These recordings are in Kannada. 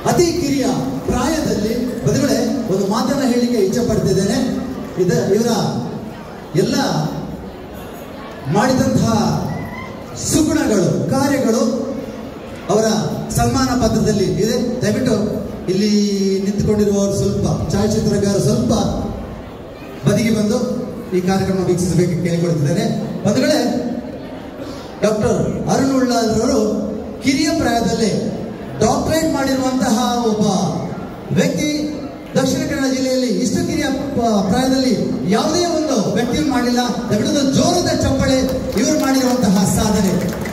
ಅತಿ ಕಿರಿಯ ಪ್ರಾಯದಲ್ಲಿ ಬದುಗಳೇ ಒಂದು ಮಾತನ್ನ ಹೇಳಲಿಕ್ಕೆ ಇಚ್ಛೆ ಪಡ್ತಿದ್ದೇನೆ ಇದ ಇವರ ಎಲ್ಲ ಮಾಡಿದಂತಹ ಸುಗುಣಗಳು ಕಾರ್ಯಗಳು ಅವರ ಸನ್ಮಾನ ಪತ್ರದಲ್ಲಿ ಇದೆ ದಯವಿಟ್ಟು ಇಲ್ಲಿ ನಿಂತುಕೊಂಡಿರುವವರು ಸ್ವಲ್ಪ ಛಾಯಾಚಿತ್ರಗಾರರು ಸ್ವಲ್ಪ ಬದಿಗೆ ಬಂದು ಈ ಕಾರ್ಯಕ್ರಮ ವೀಕ್ಷಿಸಬೇಕು ಕೇಳಿಕೊಳ್ತಿದ್ದೇನೆ ಬಂಧುಗಳೇ ಡಾಕ್ಟರ್ ಅರುಣ್ ಉಳ್ಳಾಲ್ರವರು ಕಿರಿಯ ಪ್ರಾಯದಲ್ಲಿ ಡಾಕ್ಟರೇಟ್ ಮಾಡಿರುವಂತಹ ಒಬ್ಬ ವ್ಯಕ್ತಿ ದಕ್ಷಿಣ ಕನ್ನಡ ಜಿಲ್ಲೆಯಲ್ಲಿ ಇಷ್ಟು ಕಿರಿಯ ಪ- ಪ್ರಾಯದಲ್ಲಿ ಯಾವುದೇ ಒಂದು ವ್ಯಕ್ತಿಯು ಮಾಡಿಲ್ಲ ದಯವಿಟ್ಟು ಒಂದು ಜೋರದ ಚಪ್ಪಳೆ ಇವರು ಮಾಡಿರುವಂತಹ ಸಾಧನೆ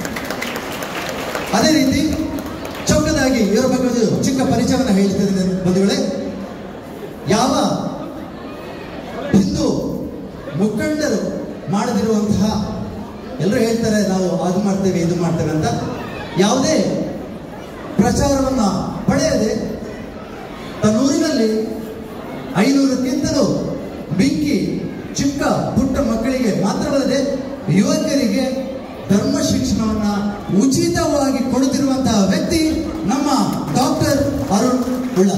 ಅದೇ ರೀತಿ ಚೌಕದಾಗಿ ಇವರ ಬಗ್ಗೆ ಒಂದು ಚಿಕ್ಕ ಪರಿಚಯವನ್ನು ಹೇಳ್ತಿದ್ದೇನೆ ಬಂಧುಗಳೇ ಯಾವ ಹಿಂದೂ ಮುಖಂಡರು ಮಾಡದಿರುವಂತಹ ಎಲ್ಲರೂ ಹೇಳ್ತಾರೆ ನಾವು ಅದು ಮಾಡ್ತೇವೆ ಇದು ಮಾಡ್ತೇವೆ ಅಂತ ಯಾವುದೇ ಪ್ರಚಾರವನ್ನ ಪಡೆಯದೆ ತನ್ನೂರಿನಲ್ಲಿ ಐನೂರಕ್ಕಿಂತಲೂ ಬೆಂಕಿ ಚಿಕ್ಕ ಪುಟ್ಟ ಮಕ್ಕಳಿಗೆ ಮಾತ್ರವಲ್ಲದೆ ಯುವಕರಿಗೆ ಧರ್ಮ ಶಿಕ್ಷಣವನ್ನ ಉಚಿತವಾಗಿ ಕೊಡುತ್ತಿರುವಂತಹ ವ್ಯಕ್ತಿ ನಮ್ಮ ಡಾಕ್ಟರ್ ಅರುಣ್ ಉಳ್ಳ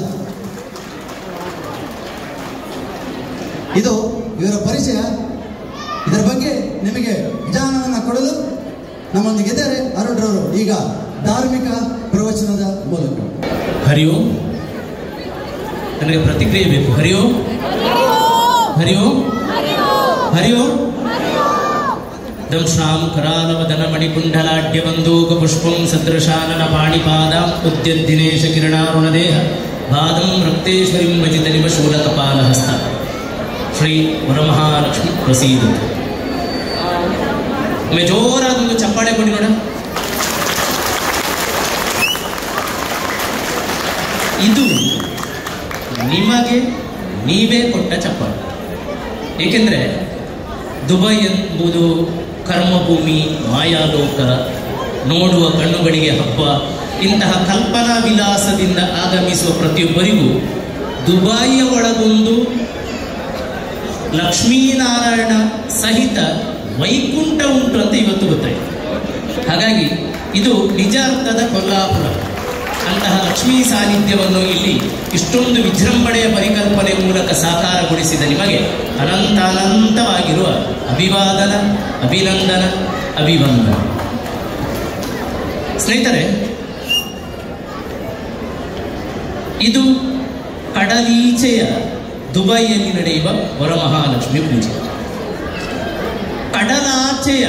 ಇದು ಇವರ ಪರಿಚಯ ಇದರ ಬಗ್ಗೆ ನಿಮಗೆ ಜ್ಞಾನವನ್ನು ಕೊಡಲು ನಮ್ಮೊಂದಿಗಿದ್ದಾರೆ ಅರುಣ್ ರವರು ಈಗ ಧಾರ್ಮಿಕ ಪ್ರವಚನದ ಮೂಲಕ ಹರಿ ಓಂ ನನಗೆ ಪ್ರತಿಕ್ರಿಯೆ ಬೇಕು ಹರಿ ಓಂ ಹರಿ ಓಂ ಹರಿ ಓಂ ದಂಶ್ರಾಂ ಕರಾಲವದನ ಮಣಿಕುಂಡಲಾಢ್ಯ ಬಂದೂಕ ಪುಷ್ಪಂ ಸದೃಶಾನನ ಪಾಣಿಪಾದಾಂ ಉದ್ಯದ್ದಿನೇಶ ಕಿರಣಾರುಣದೇಹ ಪಾದಂ ರಕ್ತೇಶ್ವರಿಂ ಭಜಿತನಿವ ಶೂಲಕಪಾಲಹಸ್ತ ಶ್ರೀ ವರಮಹಾಲಕ್ಷ್ಮಿ ಪ್ರಸೀದು ಒಮ್ಮೆ ಜೋರಾದ ಒಂದು ಚಪ್ಪಾಳೆ ಕೊಡಿ ನೋಡ ಇದು ನಿಮಗೆ ನೀವೇ ಕೊಟ್ಟ ಚಪ್ಪಾಳೆ ಏಕೆಂದರೆ ದುಬೈ ಎಂಬುದು ಕರ್ಮಭೂಮಿ ಮಾಯಾಲೋಕ ನೋಡುವ ಕಣ್ಣುಗಳಿಗೆ ಹಬ್ಬ ಇಂತಹ ಕಲ್ಪನಾ ವಿಲಾಸದಿಂದ ಆಗಮಿಸುವ ಪ್ರತಿಯೊಬ್ಬರಿಗೂ ದುಬೈಯ ಒಳಗೊಂದು ಲಕ್ಷ್ಮೀನಾರಾಯಣ ಸಹಿತ ವೈಕುಂಠ ಉಂಟು ಅಂತ ಇವತ್ತು ಗೊತ್ತಾಯಿತು ಹಾಗಾಗಿ ಇದು ನಿಜ ಅರ್ಥದ ಕೊಲ್ಲಾಪುರ ಅಂತಹ ಲಕ್ಷ್ಮೀ ಸಾನ್ನಿಧ್ಯವನ್ನು ಇಲ್ಲಿ ಇಷ್ಟೊಂದು ವಿಜೃಂಭಣೆಯ ಪರಿಕಲ್ಪನೆ ಮೂಲಕ ಸಾಕಾರಗೊಳಿಸಿದ ನಿಮಗೆ ಅನಂತ ಅನಂತವಾಗಿರುವ ಅಭಿವಾದನ ಅಭಿನಂದನ ಅಭಿವಂದನ ಸ್ನೇಹಿತರೆ ಇದು ಕಡಲೀಚೆಯ ದುಬೈಯಲ್ಲಿ ನಡೆಯುವ ವರಮಹಾಲಕ್ಷ್ಮಿ ಪೂಜೆ ಕಡಲಾಚೆಯ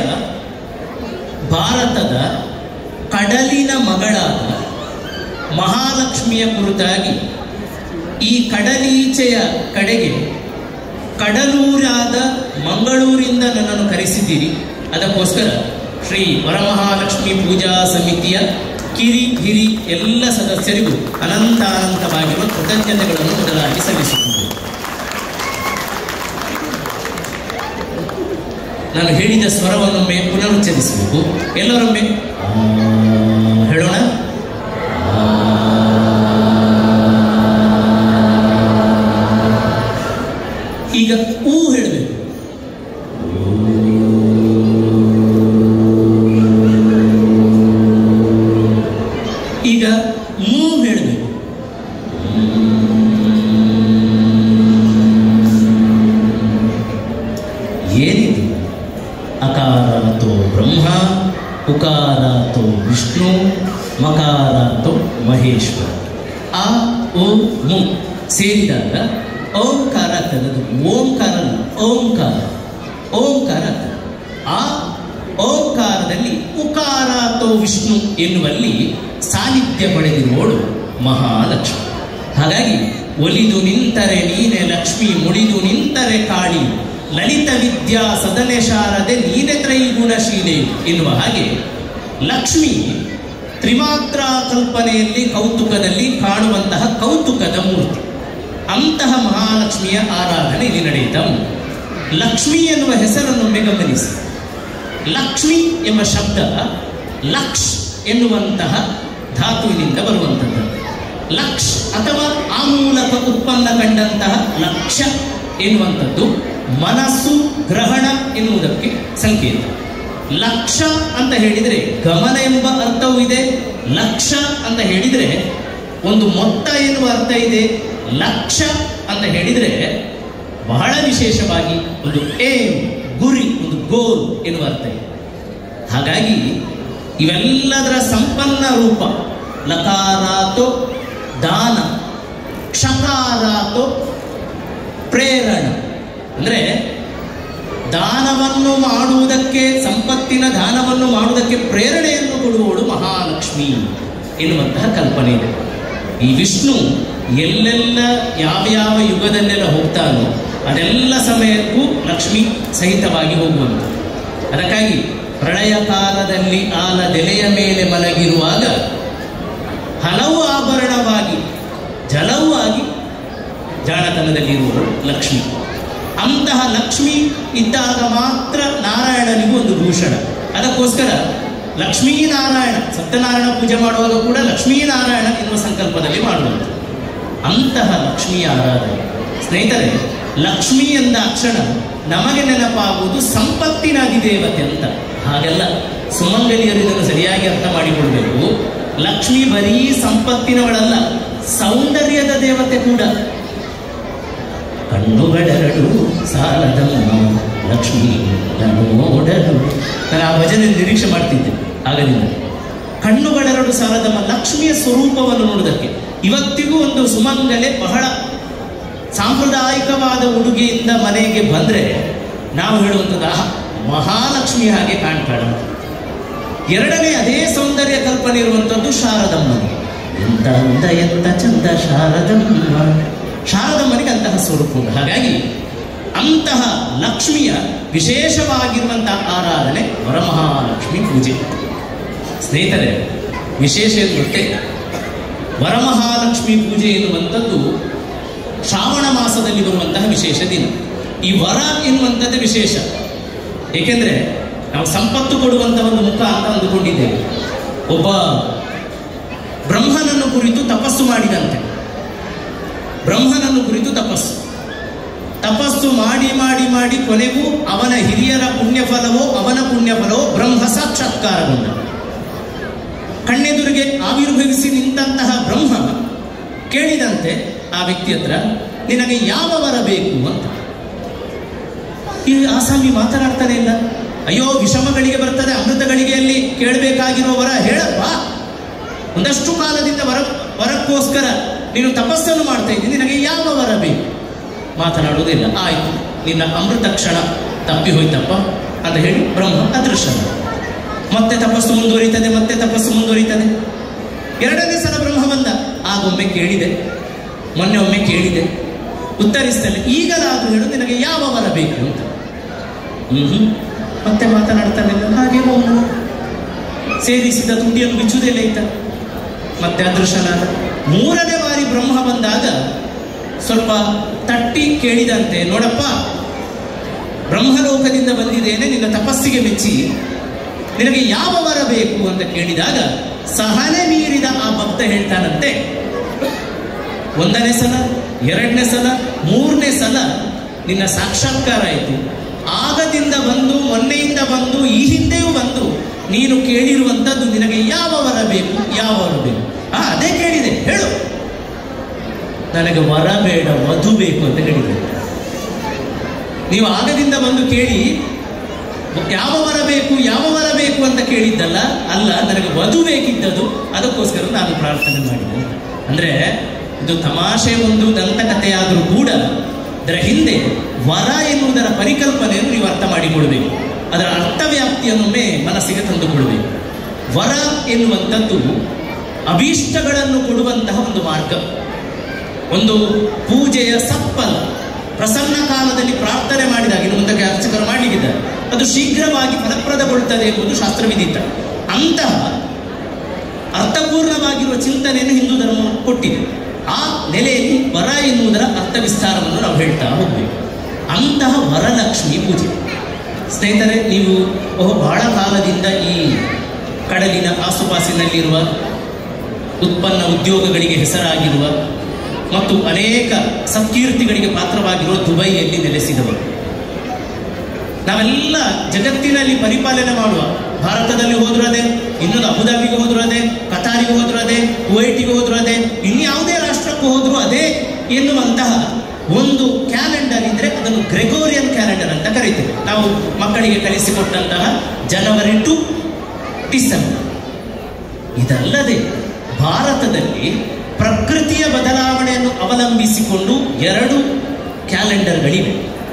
ಭಾರತದ ಕಡಲಿನ ಮಗಳಾದ ಮಹಾಲಕ್ಷ್ಮಿಯ ಕುರಿತಾಗಿ ಈ ಕಡಲೀಚೆಯ ಕಡೆಗೆ ಕಡಲೂರಾದ ಮಂಗಳೂರಿಂದ ನನ್ನನ್ನು ಕರೆಸಿದ್ದೀರಿ ಅದಕ್ಕೋಸ್ಕರ ಶ್ರೀ ವರಮಹಾಲಕ್ಷ್ಮಿ ಪೂಜಾ ಸಮಿತಿಯ ಕಿರಿ ಹಿರಿ ಎಲ್ಲ ಸದಸ್ಯರಿಗೂ ಅನಂತ ಅನಂತವಾಗಿರುವ ಕೃತಜ್ಞತೆಗಳನ್ನು ಮೊದಲಾಗಿ ಸಲ್ಲಿಸುತ್ತಿದ್ದೇನೆ ನಾನು ಹೇಳಿದ ಸ್ವರವನ್ನೊಮ್ಮೆ ಪುನರುಚ್ಚರಿಸಬೇಕು ಎಲ್ಲರೊಮ್ಮೆ ಆ, ಹೇಳೋಣ ಈಗ ಊ ಹೇಳಬೇಕು ಈಗ ಮೂ ಹೇಳಬೇಕು ಏನಿದು ಅಕಾರಾತೋ ಬ್ರಹ್ಮ ಉಕಾರಾತೋ ವಿಷ್ಣು ಮಕಾರಾತೋ ಮಹೇಶ್ವರ ಆ ಓ ಮು ಸೇರಿದಾಗ ಓಂಕಾರ ತೆಗೆದು ಓಂಕಾರ ಅಲ್ಲ, ಓಂಕಾರ ಓಂಕಾರ ಆಗ್ತದೆ. ಆ ಓಂಕಾರದಲ್ಲಿ ಉಕಾರಾತೋ ವಿಷ್ಣು ಎನ್ನುವಲ್ಲಿ ಸಾನ್ನಿಧ್ಯ ಪಡೆದಿರುವವಳು ಮಹಾಲಕ್ಷ್ಮಿ ಹಾಗಾಗಿ ಒಲಿದು ನಿಂತರೆ ನೀನೆ ಲಕ್ಷ್ಮಿ ಮುಡಿದು ನಿಂತರೆ ಕಾಳಿ ಲಲಿತ ವಿದ್ಯಾ ಸದನೆ ಶಾರದೆ ನೀನೆ ತ್ರೈಗುಣಶೀಲೆ ಎನ್ನುವ ಹಾಗೆ ಲಕ್ಷ್ಮಿ ತ್ರಿಮಾತ್ರ ಕಲ್ಪನೆಯಲ್ಲಿ ಕೌತುಕದಲ್ಲಿ ಕಾಣುವಂತಹ ಕೌತುಕದ ಮೂರ್ತಿ ಅಂತಹ ಮಹಾಲಕ್ಷ್ಮಿಯ ಆರಾಧನೆ ಇಲ್ಲಿ ನಡೆಯುತ್ತಾ ಉಂಟು ಲಕ್ಷ್ಮಿ ಎನ್ನುವ ಹೆಸರನ್ನೊಮ್ಮೆ ಗಮನಿಸಿ ಲಕ್ಷ್ಮಿ ಎಂಬ ಶಬ್ದ ಲಕ್ಷ್ ಎನ್ನುವಂತಹ ಧಾತುವಿನಿಂದ ಬರುವಂಥದ್ದು ಲಕ್ಷ್ ಅಥವಾ ಆ ಮೂಲಕ ಉತ್ಪನ್ನ ಕಂಡಂತಹ ಲಕ್ಷ್ಯ ಎನ್ನುವಂಥದ್ದು ಮನಸ್ಸು ಗ್ರಹಣ ಎನ್ನುವುದಕ್ಕೆ ಸಂಕೇತ ಲಕ್ಷ ಅಂತ ಹೇಳಿದರೆ ಗಮನ ಎಂಬ ಅರ್ಥವೂ ಇದೆ ಲಕ್ಷ ಅಂತ ಹೇಳಿದರೆ ಒಂದು ಮೊತ್ತ ಎನ್ನುವ ಅರ್ಥ ಇದೆ ಲಕ್ಷ ಅಂತ ಹೇಳಿದರೆ ಬಹಳ ವಿಶೇಷವಾಗಿ ಒಂದು ಏಮ್ ಗುರಿ ಒಂದು ಗೋಲ್ ಎನ್ನುವ ಅರ್ಥ ಇದೆ ಹಾಗಾಗಿ ಇವೆಲ್ಲದರ ಸಂಪನ್ನ ರೂಪ ಲಕಾರಾತೋ ದಾನ ಕ್ಷಕಾರಾತೋ ಪ್ರೇರಣ ಅಂದರೆ ದಾನವನ್ನು ಮಾಡುವುದಕ್ಕೆ ಸಂಪತ್ತಿನ ದಾನವನ್ನು ಮಾಡುವುದಕ್ಕೆ ಪ್ರೇರಣೆಯನ್ನು ಕೊಡುವವಳು ಮಹಾಲಕ್ಷ್ಮಿ ಎನ್ನುವಂತಹ ಕಲ್ಪನೆ ಇದೆ ಈ ವಿಷ್ಣು ಎಲ್ಲೆಲ್ಲ ಯಾವ ಯಾವ ಯುಗದಲ್ಲೆಲ್ಲ ಹೋಗ್ತಾನೋ ಅದೆಲ್ಲ ಸಮಯಕ್ಕೂ ಲಕ್ಷ್ಮಿ ಸಹಿತವಾಗಿ ಹೋಗುವಂತ ಅದಕ್ಕಾಗಿ ಪ್ರಳಯ ಕಾಲದಲ್ಲಿ ಆಲದೆಲೆಯ ಮೇಲೆ ಮಲಗಿರುವಾಗ ಹಲವು ಆಭರಣವಾಗಿ ಜಲವೂ ಆಗಿ ಜಾಣತನದಲ್ಲಿರುವವರು ಲಕ್ಷ್ಮಿ ಅಂತಹ ಲಕ್ಷ್ಮಿ ಇದ್ದಾಗ ಮಾತ್ರ ನಾರಾಯಣನಿಗೂ ಒಂದು ಭೂಷಣ ಅದಕ್ಕೋಸ್ಕರ ಲಕ್ಷ್ಮೀನಾರಾಯಣ ಸತ್ಯನಾರಾಯಣ ಪೂಜೆ ಮಾಡುವಾಗ ಕೂಡ ಲಕ್ಷ್ಮೀನಾರಾಯಣ ಎನ್ನುವ ಸಂಕಲ್ಪದಲ್ಲಿ ಮಾಡುವಂಥ ಅಂತಹ ಲಕ್ಷ್ಮಿಯ ಆರಾಧನೆ ಸ್ನೇಹಿತರೆ ಲಕ್ಷ್ಮಿ ಎಂದ ಅಕ್ಷರ ನಮಗೆ ನೆನಪಾಗುವುದು ಸಂಪತ್ತಿನ ಅಧಿದೇವತೆ ಅಂತ ಹಾಗೆಲ್ಲ ಸುಮಂಗಲಿಯರು ಇದನ್ನು ಸರಿಯಾಗಿ ಅರ್ಥ ಮಾಡಿಕೊಳ್ಬೇಕು ಲಕ್ಷ್ಮಿ ಬರೀ ಸಂಪತ್ತಿನವಳಲ್ಲ ಸೌಂದರ್ಯದ ದೇವತೆ ಕೂಡ ಕಣ್ಣುಗಳೆರಡು ಸಾಲದಮ್ಮ ಲಕ್ಷ್ಮಿ ನೋಡಲು ನಾನು ಆ ಭಜನೆ ನಿರೀಕ್ಷೆ ಮಾಡ್ತಿದ್ದೆ ಆಗಲಿಲ್ಲ ಕಣ್ಣುಗಳೆರಡು ಸಾಲದಮ್ಮ ಲಕ್ಷ್ಮಿಯ ಸ್ವರೂಪವನ್ನು ನೋಡುವುದಕ್ಕೆ ಇವತ್ತಿಗೂ ಒಂದು ಸುಮಂಗಲೆ ಬಹಳ ಸಾಂಪ್ರದಾಯಿಕವಾದ ಉಡುಗೆಯಿಂದ ಮನೆಗೆ ಬಂದರೆ ನಾವು ಹೇಳುವಂಥದ್ದು ಆಹಾ ಮಹಾಲಕ್ಷ್ಮಿ ಹಾಗೆ ಕಾಣ್ತಾಳ ಎರಡನೇ ಅದೇ ಸೌಂದರ್ಯ ಕಲ್ಪನೆ ಇರುವಂಥದ್ದು ಶಾರದಮ್ಮನಿಗೆ ಎಂತ ಅಂದ ಎಂತ ಚಂದ ಶಾರದಮ್ಮ ಶಾರದಮ್ಮನಿಗೆ ಅಂತಹ ಸ್ವರೂಪ ಉಂಟು ಹಾಗಾಗಿ ಅಂತಹ ಲಕ್ಷ್ಮಿಯ ವಿಶೇಷವಾಗಿರುವಂತಹ ಆರಾಧನೆ ವರಮಹಾಲಕ್ಷ್ಮಿ ಪೂಜೆ ಸ್ನೇಹಿತರೆ ವಿಶೇಷ ಏನು ಗೊತ್ತೇ ವರಮಹಾಲಕ್ಷ್ಮಿ ಪೂಜೆ ಎನ್ನುವಂಥದ್ದು ಶ್ರಾವಣ ಮಾಸದಲ್ಲಿ ಬರುವಂತಹ ವಿಶೇಷ ದಿನ ಈ ವರ ಎನ್ನುವಂಥದ್ದು ವಿಶೇಷ ಏಕೆಂದರೆ ನಾವು ಸಂಪತ್ತು ಕೊಡುವಂತಹ ಒಂದು ಮುಖ ಅಂತ ಅಂದುಕೊಂಡಿದ್ದೇವೆ ಒಬ್ಬ ಬ್ರಹ್ಮನನ್ನು ಕುರಿತು ತಪಸ್ಸು ಮಾಡಿದಂತೆ ಬ್ರಹ್ಮನನ್ನು ಕುರಿತು ತಪಸ್ಸು ತಪಸ್ಸು ಮಾಡಿ ಮಾಡಿ ಮಾಡಿ ಕೊನೆಗೂ ಅವನ ಹಿರಿಯರ ಪುಣ್ಯಫಲವೋ ಅವನ ಪುಣ್ಯಫಲವೋ ಬ್ರಹ್ಮ ಸಾಕ್ಷಾತ್ಕಾರಗೊಂಡ ಕಣ್ಣೆದುರಿಗೆ ಆವಿರ್ಭವಿಸಿ ನಿಂತಹ ಬ್ರಹ್ಮ ಕೇಳಿದಂತೆ ಆ ವ್ಯಕ್ತಿ ಹತ್ರ ನಿನಗೆ ಯಾವ ವರ ಬೇಕು ಅಂತ ಈ ಆಸಾಮಿ ಮಾತನಾಡ್ತಾನೆ ಇಲ್ಲ ಅಯ್ಯೋ ವಿಷಮಗಳಿಗೆ ಬರ್ತದೆ ಅಮೃತಗಳಿಗೆಯಲ್ಲಿ ಕೇಳಬೇಕಾಗಿರೋ ವರ ಹೇಳಪ್ಪ ಒಂದಷ್ಟು ಕಾಲದಿಂದ ವರ ವರಕ್ಕೋಸ್ಕರ ನೀನು ತಪಸ್ಸನ್ನು ಮಾಡ್ತಾ ಇದ್ದೀನಿ ನಿನಗೆ ಯಾವ ವರ ಬೇಕು ಮಾತನಾಡುವುದಿಲ್ಲ ಆಯಿತು ನಿನ್ನ ಅಮೃತ ಕ್ಷಣ ತಪ್ಪಿ ಹೋಯ್ತಪ್ಪ ಅಂತ ಹೇಳಿ ಬ್ರಹ್ಮ ಅದೃಶ್ಯ ಮತ್ತೆ ತಪಸ್ಸು ಮುಂದುವರಿತದೆ ಮತ್ತೆ ತಪಸ್ಸು ಮುಂದುವರಿತದೆ ಎರಡನೇ ಸಲ ಬ್ರಹ್ಮ ಬಂದ ಆಗೊಮ್ಮೆ ಕೇಳಿದೆ ಮೊನ್ನೆ ಒಮ್ಮೆ ಕೇಳಿದೆ ಉತ್ತರಿಸ್ತೇನೆ ಈಗಲಾದ್ರೂ ಹೇಳು ನಿನಗೆ ಯಾವ ವರ ಬೇಕು ಅಂತ ಹ್ಮ್ ಮತ್ತೆ ಮಾತನಾಡ್ತಾನೆ ಹಾಗೆ ಹೋಗು ಸೇರಿಸಿದ ತುಂಡಿಯನ್ನು ಬಿಚ್ಚುವುದಿಲ್ಲ ಇತ್ತ ಮತ್ತೆ ಅದೃಶ್ಯನಾದ ಮೂರನೇ ಬಾರಿ ಬ್ರಹ್ಮ ಬಂದಾಗ ಸ್ವಲ್ಪ ತಟ್ಟಿ ಕೇಳಿದಂತೆ ನೋಡಪ್ಪ ಬ್ರಹ್ಮಲೋಕದಿಂದ ಬಂದಿದ್ದೇನೆ ನಿನ್ನ ತಪಸ್ಸಿಗೆ ಮೆಚ್ಚಿ ನಿನಗೆ ಯಾವ ವರ ಬೇಕು ಅಂತ ಕೇಳಿದಾಗ ಸಹನೆ ಮೀರಿದ ಆ ಭಕ್ತ ಹೇಳ್ತಾನಂತೆ ಒಂದನೇ ಸಲ ಎರಡನೇ ಸಲ ಮೂರನೇ ಸಲ ನಿನ್ನ ಸಾಕ್ಷಾತ್ಕಾರ ಆಯಿತು ಆಗದಿಂದ ಬಂದು ಮೊನ್ನೆಯಿಂದ ಬಂದು ಈ ಹಿಂದೆಯೂ ಬಂದು ನೀನು ಕೇಳಿರುವಂಥದ್ದು ನಿನಗೆ ಯಾವ ವರ ಬೇಕು ಯಾವ ವರ ಬೇಕು ಆ ಅದೇ ಕೇಳಿದೆ ಹೇಳು ನನಗೆ ವರ ಬೇಡ ವಧು ಬೇಕು ಅಂತ ಹೇಳಿದೆ ನೀವು ಆಗದಿಂದ ಬಂದು ಕೇಳಿ ಯಾವ ವರ ಬೇಕು ಯಾವ ವರ ಬೇಕು ಅಂತ ಕೇಳಿದ್ದಲ್ಲ ಅಲ್ಲ ನನಗೆ ವಧು ಬೇಕಿದ್ದದು ಅದಕ್ಕೋಸ್ಕರ ನಾನು ಪ್ರಾರ್ಥನೆ ಮಾಡಿದೆ ಅಂತ. ಅಂದ್ರೆ ಇದು ತಮಾಷೆ ಒಂದು ದಂತಕಥೆಯಾದರೂ ಕೂಡ ಇದರ ಹಿಂದೆ ವರ ಎನ್ನುವುದರ ಪರಿಕಲ್ಪನೆಯನ್ನು ನೀವು ಅರ್ಥ ಮಾಡಿಕೊಳ್ಬೇಕು ಅದರ ಅರ್ಥವ್ಯಾಪ್ತಿಯನ್ನೊಮ್ಮೆ ಮನಸ್ಸಿಗೆ ತಂದುಕೊಳ್ಬೇಕು ವರ ಎನ್ನುವಂಥದ್ದು ಅಭೀಷ್ಟಗಳನ್ನು ಕೊಡುವಂತಹ ಒಂದು ಮಾರ್ಗ ಒಂದು ಪೂಜೆಯ ಸತ್ಫಲ ಪ್ರಸನ್ನ ಕಾಲದಲ್ಲಿ ಪ್ರಾರ್ಥನೆ ಮಾಡಿದಾಗ ಇನ್ನು ಮುಂದಕ್ಕೆ ಅರ್ಚಕರು ಮಾಡಲಿಕ್ಕಿದ್ದಾರೆ ಅದು ಶೀಘ್ರವಾಗಿ ಫಲಪ್ರದಗೊಳ್ಳುತ್ತದೆ ಎಂಬುದು ಶಾಸ್ತ್ರವಿದಿತ ಅಂತಹ ಅರ್ಥಪೂರ್ಣವಾಗಿರುವ ಚಿಂತನೆಯನ್ನು ಹಿಂದೂ ಧರ್ಮ ಕೊಟ್ಟಿದೆ ಆ ನೆಲೆಯಲ್ಲಿ ವರ ಎನ್ನುವುದರ ಅರ್ಥ ವಿಸ್ತಾರವನ್ನು ನಾವು ಹೇಳ್ತಾ ಹೋಗ್ಬೇಕು ಅಂತಹ ವರಲಕ್ಷ್ಮಿ ಪೂಜೆ ಸ್ನೇಹಿತರೆ ನೀವು ಬಹು ಬಹಳ ಕಾಲದಿಂದ ಈ ಕಡಲಿನ ಆಸುಪಾಸಿನಲ್ಲಿರುವ ಉತ್ಪನ್ನ ಉದ್ಯೋಗಗಳಿಗೆ ಹೆಸರಾಗಿರುವ ಮತ್ತು ಅನೇಕ ಸತ್ಕೀರ್ತಿಗಳಿಗೆ ಪಾತ್ರವಾಗಿರುವ ದುಬೈಯಲ್ಲಿ ನೆಲೆಸಿದವರು ನಾವೆಲ್ಲ ಜಗತ್ತಿನಲ್ಲಿ ಪರಿಪಾಲನೆ ಮಾಡುವ ಭಾರತದಲ್ಲಿ ಹೋದ್ರು ಅದೇ ಇನ್ನೊಂದು ಅಬುದಾಬಿಗೆ ಹೋದ್ರು ಅದೇ ಕತಾರಿಗೆ ಹೋದ್ರು ಅದೇ ಕುವೈಟಿಗೆ ಹೋದ್ರು ಅದೇ ಇನ್ಯಾವುದೇ ರಾಷ್ಟ್ರಕ್ಕೂ ಹೋದ್ರು ಅದೇ ಎನ್ನುವಂತಹ ಒಂದು ಕ್ಯಾಲೆಂಡರ್ ಇದ್ರೆ ಅದನ್ನು ಗ್ರೆಗೋರಿಯನ್ ಕ್ಯಾಲೆಂಡರ್ ಅಂತ ಕರೀತೇವೆ ನಾವು ಮಕ್ಕಳಿಗೆ ಕಲಿಸಿಕೊಟ್ಟಂತಹ ಜನವರಿ ಟು ಡಿಸೆಂಬರ್ ಇದಲ್ಲದೆ ಭಾರತದಲ್ಲಿ ಪ್ರಕೃತಿಯ ಬದಲಾವಣೆಯನ್ನು ಅವಲಂಬಿಸಿಕೊಂಡು ಎರಡು ಕ್ಯಾಲೆಂಡರ್ಗಳಿವೆ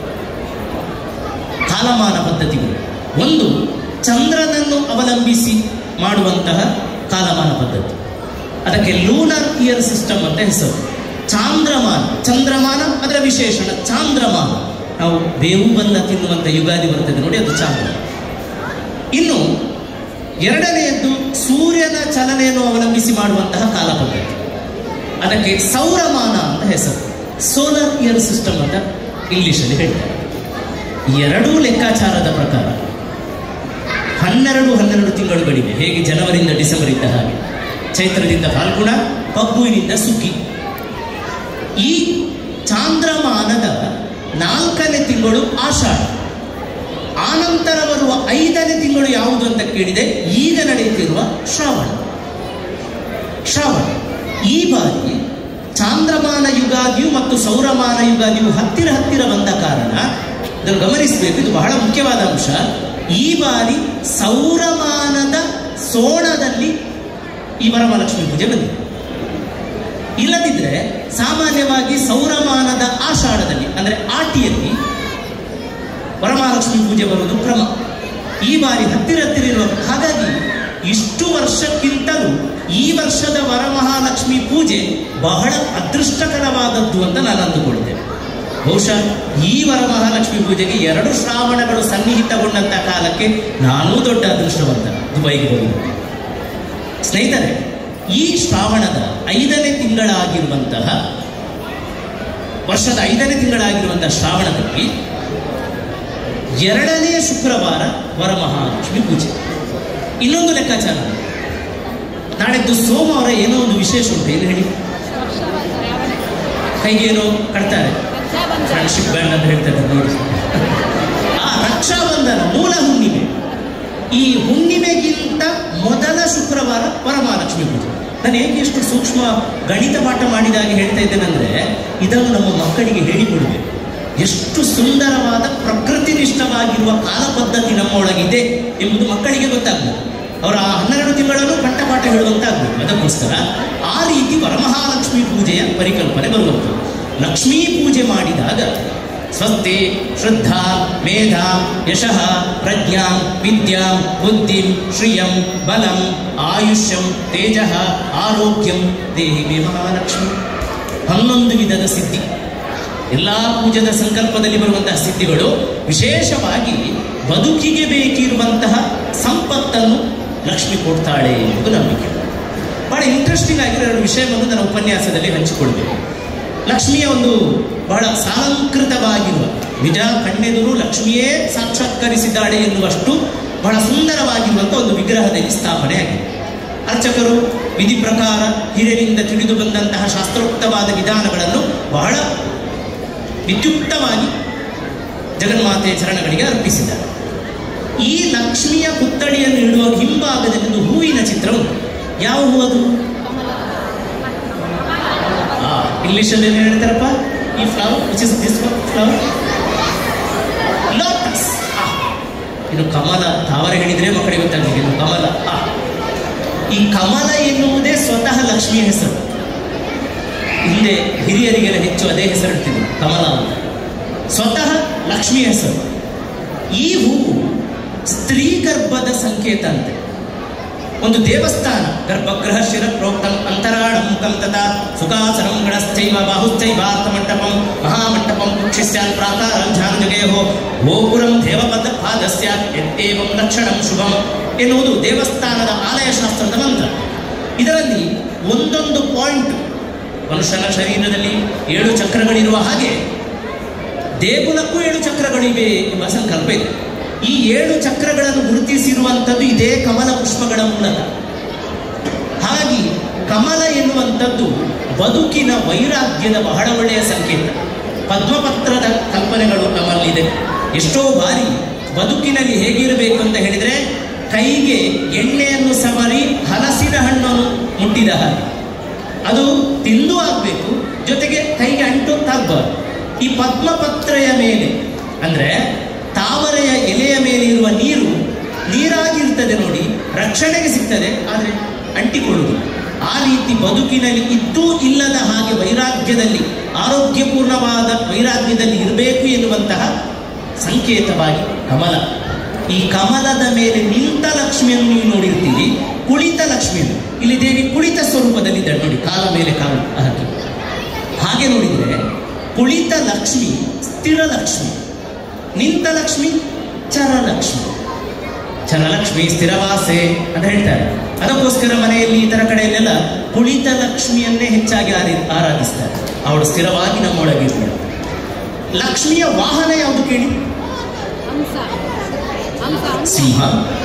ಕಾಲಮಾನ ಪದ್ಧತಿಗಳು ಒಂದು ಚಂದ್ರನನ್ನು ಅವಲಂಬಿಸಿ ಮಾಡುವಂತಹ ಕಾಲಮಾನ ಪದ್ಧತಿ ಅದಕ್ಕೆ ಲೂನರ್ ಇಯರ್ ಸಿಸ್ಟಮ್ ಅಂತ ಹೆಸರು ಚಾಂದ್ರಮಾನ ಚಂದ್ರಮಾನ ಅದರ ವಿಶೇಷಣ ಚಾಂದ್ರಮಾನ ನಾವು ಬೇವು ಬಲ್ಲ ತಿನ್ನುವಂತ ಯುಗಾದಿ ಬರ್ತದೆ ನೋಡಿ ಅದು ಚಾಂದ್ರ ಇನ್ನು ಎರಡನೆಯದ್ದು ಸೂರ್ಯನ ಚಲನೆಯನ್ನು ಅವಲಂಬಿಸಿ ಮಾಡುವಂತಹ ಕಾಲ ಪದ್ಧತಿ ಅದಕ್ಕೆ ಸೌರಮಾನ ಅಂತ ಹೆಸರು ಸೋಲಾರ್ ಇಯರ್ ಸಿಸ್ಟಮ್ ಅಂತ ಇಂಗ್ಲಿಷಲ್ಲಿ ಹೇಳ್ತಾರೆ ಈ ಎರಡೂ ಲೆಕ್ಕಾಚಾರದ ಪ್ರಕಾರ ಹನ್ನೆರಡು ಹನ್ನೆರಡು ತಿಂಗಳುಗಳಿವೆ ಹೇಗೆ ಜನವರಿಯಿಂದ ಡಿಸೆಂಬರ್ ಇದ್ದ ಹಾಗೆ ಚೈತ್ರದಿಂದ ಫಾಲ್ಗುಣ ಪಬ್ಬುವಿನಿಂದ ಸುಗ್ಗಿ ಈ ಚಾಂದ್ರಮಾನದ ನಾಲ್ಕನೇ ತಿಂಗಳು ಆಷಾಢ ಆನಂತರ ಬರುವ ಐದನೇ ತಿಂಗಳು ಯಾವುದು ಅಂತ ಕೇಳಿದೆ ಈಗ ನಡೆಯುತ್ತಿರುವ ಶ್ರಾವಣ ಶ್ರಾವಣ ಈ ಬಾರಿ ಚಾಂದ್ರಮಾನ ಯುಗಾದಿಯು ಮತ್ತು ಸೌರಮಾನ ಯುಗಾದಿಯು ಹತ್ತಿರ ಹತ್ತಿರ ಬಂದ ಕಾರಣ ಇದನ್ನು ಗಮನಿಸಬೇಕು ಇದು ಬಹಳ ಮುಖ್ಯವಾದ ಅಂಶ ಈ ಬಾರಿ ಸೌರಮಾನದ ಸೋಣದಲ್ಲಿ ಈ ವರಮಹಾಲಕ್ಷ್ಮಿ ಪೂಜೆ ಬಂದಿದೆ ಇಲ್ಲದಿದ್ರೆ ಸಾಮಾನ್ಯವಾಗಿ ಸೌರಮಾನದ ಆಷಾಢದಲ್ಲಿ ಅಂದ್ರೆ ಆಟಿಯಲ್ಲಿ ವರಮಹಾಲಕ್ಷ್ಮಿ ಪೂಜೆ ಬರುವುದು ಕ್ರಮ ಈ ಬಾರಿ ಹತ್ತಿರ ಹತ್ತಿರ ಇರುವ ಹಾಗಾಗಿ ಇಷ್ಟು ವರ್ಷಕ್ಕಿಂತಲೂ ಈ ವರ್ಷದ ವರಮಹಾಲಕ್ಷ್ಮಿ ಪೂಜೆ ಬಹಳ ಅದೃಷ್ಟಕರವಾದದ್ದು ಅಂತ ನಾನು ಅಂದುಕೊಳ್ತೇನೆ ಬಹುಶಃ ಈ ವರಮಹಾಲಕ್ಷ್ಮಿ ಪೂಜೆಗೆ ಎರಡು ಶ್ರಾವಣಗಳು ಸನ್ನಿಹಿತಗೊಂಡಂತ ಕಾಲಕ್ಕೆ ನಾನೂ ದೊಡ್ಡ ಅದೃಷ್ಟವಂತ ದುಬೈಗೆ ಹೋಗಿದ್ದೆ ಸ್ನೇಹಿತರೆ ಈ ಶ್ರಾವಣದ ಐದನೇ ತಿಂಗಳಾಗಿರುವಂತಹ ವರ್ಷದ ಐದನೇ ತಿಂಗಳಾಗಿರುವಂತಹ ಶ್ರಾವಣದಲ್ಲಿ ಎರಡನೇ ಶುಕ್ರವಾರ ವರಮಹಾಲಕ್ಷ್ಮಿ ಪೂಜೆ ಇನ್ನೊಂದು ಲೆಕ್ಕಾಚಾರ ನಾಳೆದ್ದು ಸೋಮವಾರ ಏನೋ ಒಂದು ವಿಶೇಷ ಉಂಟು ಏನು ಹೇಳಿ ಕೈಗೇನೋ ಕಟ್ತಾರೆ ಫ್ರೆಂಡ್ಶಿಪ್ ಬ್ಯಾಂಡ್ ಅಂತ ಹೇಳ್ತಾರೆ ನೋಡಿ ಆ ರಕ್ಷಾಬಂಧನ ಮೂಲ ಹುಣ್ಣಿಮೆ ಈ ಹುಣ್ಣಿಮೆಗಿಂತ ಮೊದಲ ಶುಕ್ರವಾರ ವರಮಹಾಲಕ್ಷ್ಮಿ ಪೂಜೆ ನಾನು ಹೇಗೆ ಎಷ್ಟು ಸೂಕ್ಷ್ಮ ಗಣಿತ ಪಾಠ ಮಾಡಿದಾಗೆ ಹೇಳ್ತಾ ಇದ್ದೇನೆಂದ್ರೆ ಇದನ್ನು ನಮ್ಮ ಮಕ್ಕಳಿಗೆ ಹೇಳಿಕೊಡ್ಬೇಕು ಎಷ್ಟು ಸುಂದರವಾದ ಪ್ರಕೃತಿನಿಷ್ಠವಾಗಿರುವ ಕಾಲ ಪದ್ಧತಿ ನಮ್ಮೊಳಗಿದೆ ಎಂಬುದು ಮಕ್ಕಳಿಗೆ ಗೊತ್ತಾಗ್ಬೇಕು ಅವರ ಆ ಹನ್ನೆರಡು ತಿಂಗಳನ್ನು ಕಂಠಪಾಠ ಹೇಳುವಂತಾಗಬೇಕು ಅದಕ್ಕೋಸ್ಕರ ಆ ರೀತಿ ವರಮಹಾಲಕ್ಷ್ಮಿ ಪೂಜೆಯ ಪರಿಕಲ್ಪನೆ ಬರುವಂಥದ್ದು ಲಕ್ಷ್ಮೀ ಪೂಜೆ ಮಾಡಿದಾಗ ಸ್ವಸ್ತಿ ಶ್ರದ್ಧಾ ಮೇಧಾ ಯಶಃ ಪ್ರಜ್ಞಾಂ ವಿದ್ಯಾಂ ಬುದ್ಧಿಂ ಶ್ರಿಯಂ ಬಲಂ ಆಯುಷ್ಯಂ ತೇಜ ಆರೋಗ್ಯಂ ದೇಹಿ ಮೇ ಮಹಾಲಕ್ಷ್ಮಿ ಹನ್ನೊಂದು ವಿಧದ ಸಿದ್ಧಿ ಎಲ್ಲ ಪೂಜದ ಸಂಕಲ್ಪದಲ್ಲಿ ಬರುವಂತಹ ಸಿದ್ಧಿಗಳು ವಿಶೇಷವಾಗಿ ಬದುಕಿಗೆ ಬೇಕಿರುವಂತಹ ಸಂಪತ್ತನ್ನು ಲಕ್ಷ್ಮಿ ಕೊಡ್ತಾಳೆ ಎಂಬುದು ನಂಬಿಕೆ ಬಹಳ ಇಂಟ್ರೆಸ್ಟಿಂಗ್ ಆಗಿರೋ ಎರಡು ವಿಷಯವನ್ನು ನನ್ನ ಉಪನ್ಯಾಸದಲ್ಲಿ ಹಂಚಿಕೊಳ್ಬೇಕು ಲಕ್ಷ್ಮಿಯ ಒಂದು ಬಹಳ ಸಾಲಂಕೃತವಾಗಿರುವ ನಿಜ ಕಣ್ಣೆದುರು ಲಕ್ಷ್ಮಿಯೇ ಸಾಕ್ಷಾತ್ಕರಿಸಿದ್ದಾಳೆ ಎನ್ನುವಷ್ಟು ಬಹಳ ಸುಂದರವಾಗಿರುವಂಥ ಒಂದು ವಿಗ್ರಹದಲ್ಲಿ ಸ್ಥಾಪನೆ ಆಗಿದೆ ಅರ್ಚಕರು ವಿಧಿ ಪ್ರಕಾರ ಹಿರಿಯರಿಂದ ತಿಳಿದು ಬಂದಂತಹ ಶಾಸ್ತ್ರೋಕ್ತವಾದ ವಿಧಾನಗಳನ್ನು ಬಹಳ ವಿದ್ಯುಕ್ತವಾಗಿ ಜಗನ್ಮಾತೆಯ ಚರಣಗಳಿಗೆ ಅರ್ಪಿಸಿದ್ದಾರೆ ಈ ಲಕ್ಷ್ಮಿಯ ಪುತ್ಥಳಿಯನ್ನು ಇಡುವ ಹಿಂಭಾಗದಲ್ಲಿ ಒಂದು ಹೂವಿನ ಚಿತ್ರ ಉಂಟು ಯಾವ ಹೂ ಅದು ಆ ಇಂಗ್ಲಿಷಲ್ಲಿ ಏನು ಹೇಳ್ತಾರಪ್ಪ ಈ flower which is this flower lotus ಇದು ಕಮಲ ತಾವರ ಹೇಳಿದ್ರೆ ಮಕ್ಕಳಿಗೆ ಗೊತ್ತಾಗಲಿಕ್ಕೆ ಇದು ಕಮಲ ಆ ಈ ಕಮಲ ಎನ್ನುವುದೇ ಸ್ವತಃ ಲಕ್ಷ್ಮಿಯ ಹೆಸರು ಹಿಂದೆ ಹಿರಿಯರಿಗೆಲ್ಲ ಹೆಚ್ಚು ಅದೇ ಹೆಸರು ಇಡ್ತಿದ್ರು ಕಮಲ ಅಂತ ಸ್ವತಃ ಲಕ್ಷ್ಮಿಯ ಹೆಸರು ಈ ಹೂವು ಸ್ತ್ರೀ ಗರ್ಭದ ಸಂಕೇತ ಅಂತೆ ಒಂದು ದೇವಸ್ಥಾನ ಗರ್ಭಗೃಹ ಶಿರ ಪ್ರೋಕ್ತಂ ಅಂತರಾಳ ಮುಖಂ ತಥಾ ಸುಖಾಸನಂ ಗಣಶ್ಚೈವ ಬಾಹುಶ್ಚೈವಾರ್ಥ ಮಂಟಪಂ ಮಹಾಮಂಟಪಂ ಕುಕ್ಷಿಸ್ಯಾತ್ ಪ್ರಾಕಾರಂ ಝಾನುಜಗೇಹೋ ಗೋಪುರಂ ದೇವಪದ ಪಾದಸ್ಯಾತ್ ಎತ್ತೇವಂ ಲಕ್ಷಣಂ ಶುಭಂ ಎನ್ನುವುದು ದೇವಸ್ಥಾನದ ಆಲಯ ಶಾಸ್ತ್ರದ ಮಂತ್ರ ಇದರಲ್ಲಿ ಒಂದೊಂದು ಪಾಯಿಂಟ್ ಮನುಷ್ಯನ ಶರೀರದಲ್ಲಿ ಏಳು ಚಕ್ರಗಳಿರುವ ಹಾಗೆ ದೇಗುಲಕ್ಕೂ ಏಳು ಚಕ್ರಗಳಿವೆ ಎಂಬ ಸಂಕಲ್ಪ ಇದೆ ಈ ಏಳು ಚಕ್ರಗಳನ್ನು ಗುರುತಿಸಿರುವಂಥದ್ದು ಇದೇ ಕಮಲ ಪುಷ್ಪಗಳ ಮೂಲಕ ಹಾಗೆ ಕಮಲ ಎನ್ನುವಂಥದ್ದು ಬದುಕಿನ ವೈರಾಗ್ಯದ ಬಹಳ ಒಳ್ಳೆಯ ಸಂಕೇತ ಪದ್ಮಪತ್ರದ ಕಲ್ಪನೆಗಳು ನಮ್ಮಲ್ಲಿದೆ ಎಷ್ಟೋ ಬಾರಿ ಬದುಕಿನಲ್ಲಿ ಹೇಗಿರಬೇಕು ಅಂತ ಹೇಳಿದರೆ ಕೈಗೆ ಎಣ್ಣೆಯನ್ನು ಸವರಿ ಹಲಸಿನ ಹಣ್ಣನ್ನು ಮುಟ್ಟಿದ ಹಾಗೆ ಅದು ತಿಂದು ಆಗ್ಬೇಕು ಜೊತೆಗೆ ಕೈಗೆ ಅಂಟು ತಾಗಬಾರ್ದು ಈ ಪದ್ಮಪತ್ರೆಯ ಮೇಲೆ ಅಂದ್ರೆ ತಾವರೆಯ ಎಲೆಯ ಮೇಲೆ ಇರುವ ನೀರು ನೀರಾಗಿರ್ತದೆ ನೋಡಿ ರಕ್ಷಣೆಗೆ ಸಿಗ್ತದೆ ಆದರೆ ಅಂಟಿಕೊಳ್ಳುವುದು ಆ ರೀತಿ ಬದುಕಿನಲ್ಲಿ ಇದ್ದೂ ಇಲ್ಲದ ಹಾಗೆ ವೈರಾಗ್ಯದಲ್ಲಿ ಆರೋಗ್ಯಪೂರ್ಣವಾದ ವೈರಾಗ್ಯದಲ್ಲಿ ಇರಬೇಕು ಎನ್ನುವಂತಹ ಸಂಕೇತವಾಗಿ ಕಮಲ ಈ ಕಮಲದ ಮೇಲೆ ನಿಂತ ಲಕ್ಷ್ಮಿಯನ್ನು ನೀವು ನೋಡಿರ್ತೀರಿ ಕುಳಿತ ಲಕ್ಷ್ಮಿಯನ್ನು ಇಲ್ಲಿ ದೇವಿ ಕುಳಿತ ಸ್ವರೂಪದಲ್ಲಿ ಇದ್ದಾಳೆ ನೋಡಿ ಕಾಲ ಮೇಲೆ ಕಾಲು ಹಾಕಿ ಹಾಗೆ ನೋಡಿದರೆ ಕುಳಿತ ಲಕ್ಷ್ಮಿ ಸ್ಥಿರ ಲಕ್ಷ್ಮಿ ನಿಂತ ಲಕ್ಷ್ಮಿ ಚರಲಕ್ಷ್ಮಿ ಚರಲಕ್ಷ್ಮಿ ಸ್ಥಿರವಾಸೆ ಅಂತ ಹೇಳ್ತಾರೆ ಅದಕ್ಕೋಸ್ಕರ ಮನೆಯಲ್ಲಿ ಇತರ ಕಡೆಯಲ್ಲೆಲ್ಲ ಕುಳಿತ ಲಕ್ಷ್ಮಿಯನ್ನೇ ಹೆಚ್ಚಾಗಿ ಆರಿ- ಆರಾಧಿಸ್ತಾರೆ ಅವಳು ಸ್ಥಿರವಾಗಿ ನಮ್ಮೊಳಗಿರ್ತಾಳೆ ಲಕ್ಷ್ಮಿಯ ವಾಹನ ಯಾವುದು ಕೇಳಿ ಹಂಸ ಹಂಸ ಹಂಸ ಸಿಂಹ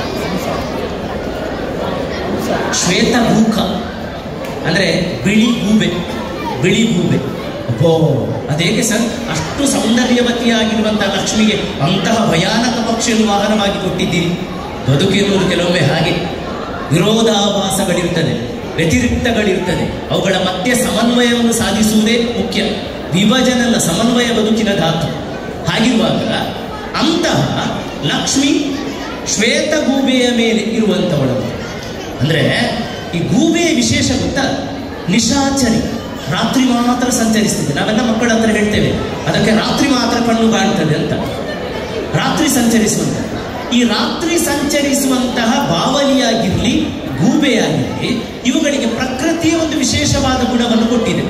ಶ್ವೇತ ಭೂಕ ಅಂದ್ರೆ ಬಿಳಿ ಗೂಬೆ ಬಿಳಿ ಗೂಬೆ ಅಬ್ಬೋ ಅದೇಕೆ ಸರ್ ಅಷ್ಟು ಸೌಂದರ್ಯವತಿಯಾಗಿರುವಂತಹ ಲಕ್ಷ್ಮಿಗೆ ಅಂತಹ ಭಯಾನಕ ಪಕ್ಷಿಯನ್ನು ವಾಹನವಾಗಿ ಕೊಟ್ಟಿದ್ದೀರಿ ಬದುಕೆನ್ನುವುದು ಕೆಲವೊಮ್ಮೆ ಹಾಗೆ ವಿರೋಧಾಭಾಸಗಳಿರ್ತದೆ ವ್ಯತಿರಿಕ್ತಗಳಿರ್ತದೆ ಅವುಗಳ ಮಧ್ಯೆ ಸಮನ್ವಯವನ್ನು ಸಾಧಿಸುವುದೇ ಮುಖ್ಯ ವಿಭಜನಲ್ಲ ಸಮನ್ವಯ ಬದುಕಿನ ಧಾತು ಹಾಗಿರುವಾಗ ಅಂತಹ ಲಕ್ಷ್ಮಿ ಶ್ವೇತ ಗೂಬೆಯ ಮೇಲೆ ಇರುವಂಥವಳು ಅಂದ್ರೆ ಈ ಗೂಬೆಯ ವಿಶೇಷ ಗೊತ್ತಾ ನಿಶಾಚರಿ ರಾತ್ರಿ ಮಾತ್ರ ಸಂಚರಿಸ್ತಿದೆ ನಾವೆಲ್ಲ ಮಕ್ಕಳ ಹತ್ರ ಹೇಳ್ತೇವೆ ಅದಕ್ಕೆ ರಾತ್ರಿ ಮಾತ್ರ ಕಣ್ಣು ಕಾಣ್ತದೆ ಅಂತ ರಾತ್ರಿ ಸಂಚರಿಸುವಂತ ಈ ರಾತ್ರಿ ಸಂಚರಿಸುವಂತಹ ಬಾವಲಿಯಾಗಿರ್ಲಿ ಗೂಬೆಯಾಗಿರ್ಲಿ ಇವುಗಳಿಗೆ ಪ್ರಕೃತಿಯ ಒಂದು ವಿಶೇಷವಾದ ಗುಣವನ್ನು ಕೊಟ್ಟಿದೆ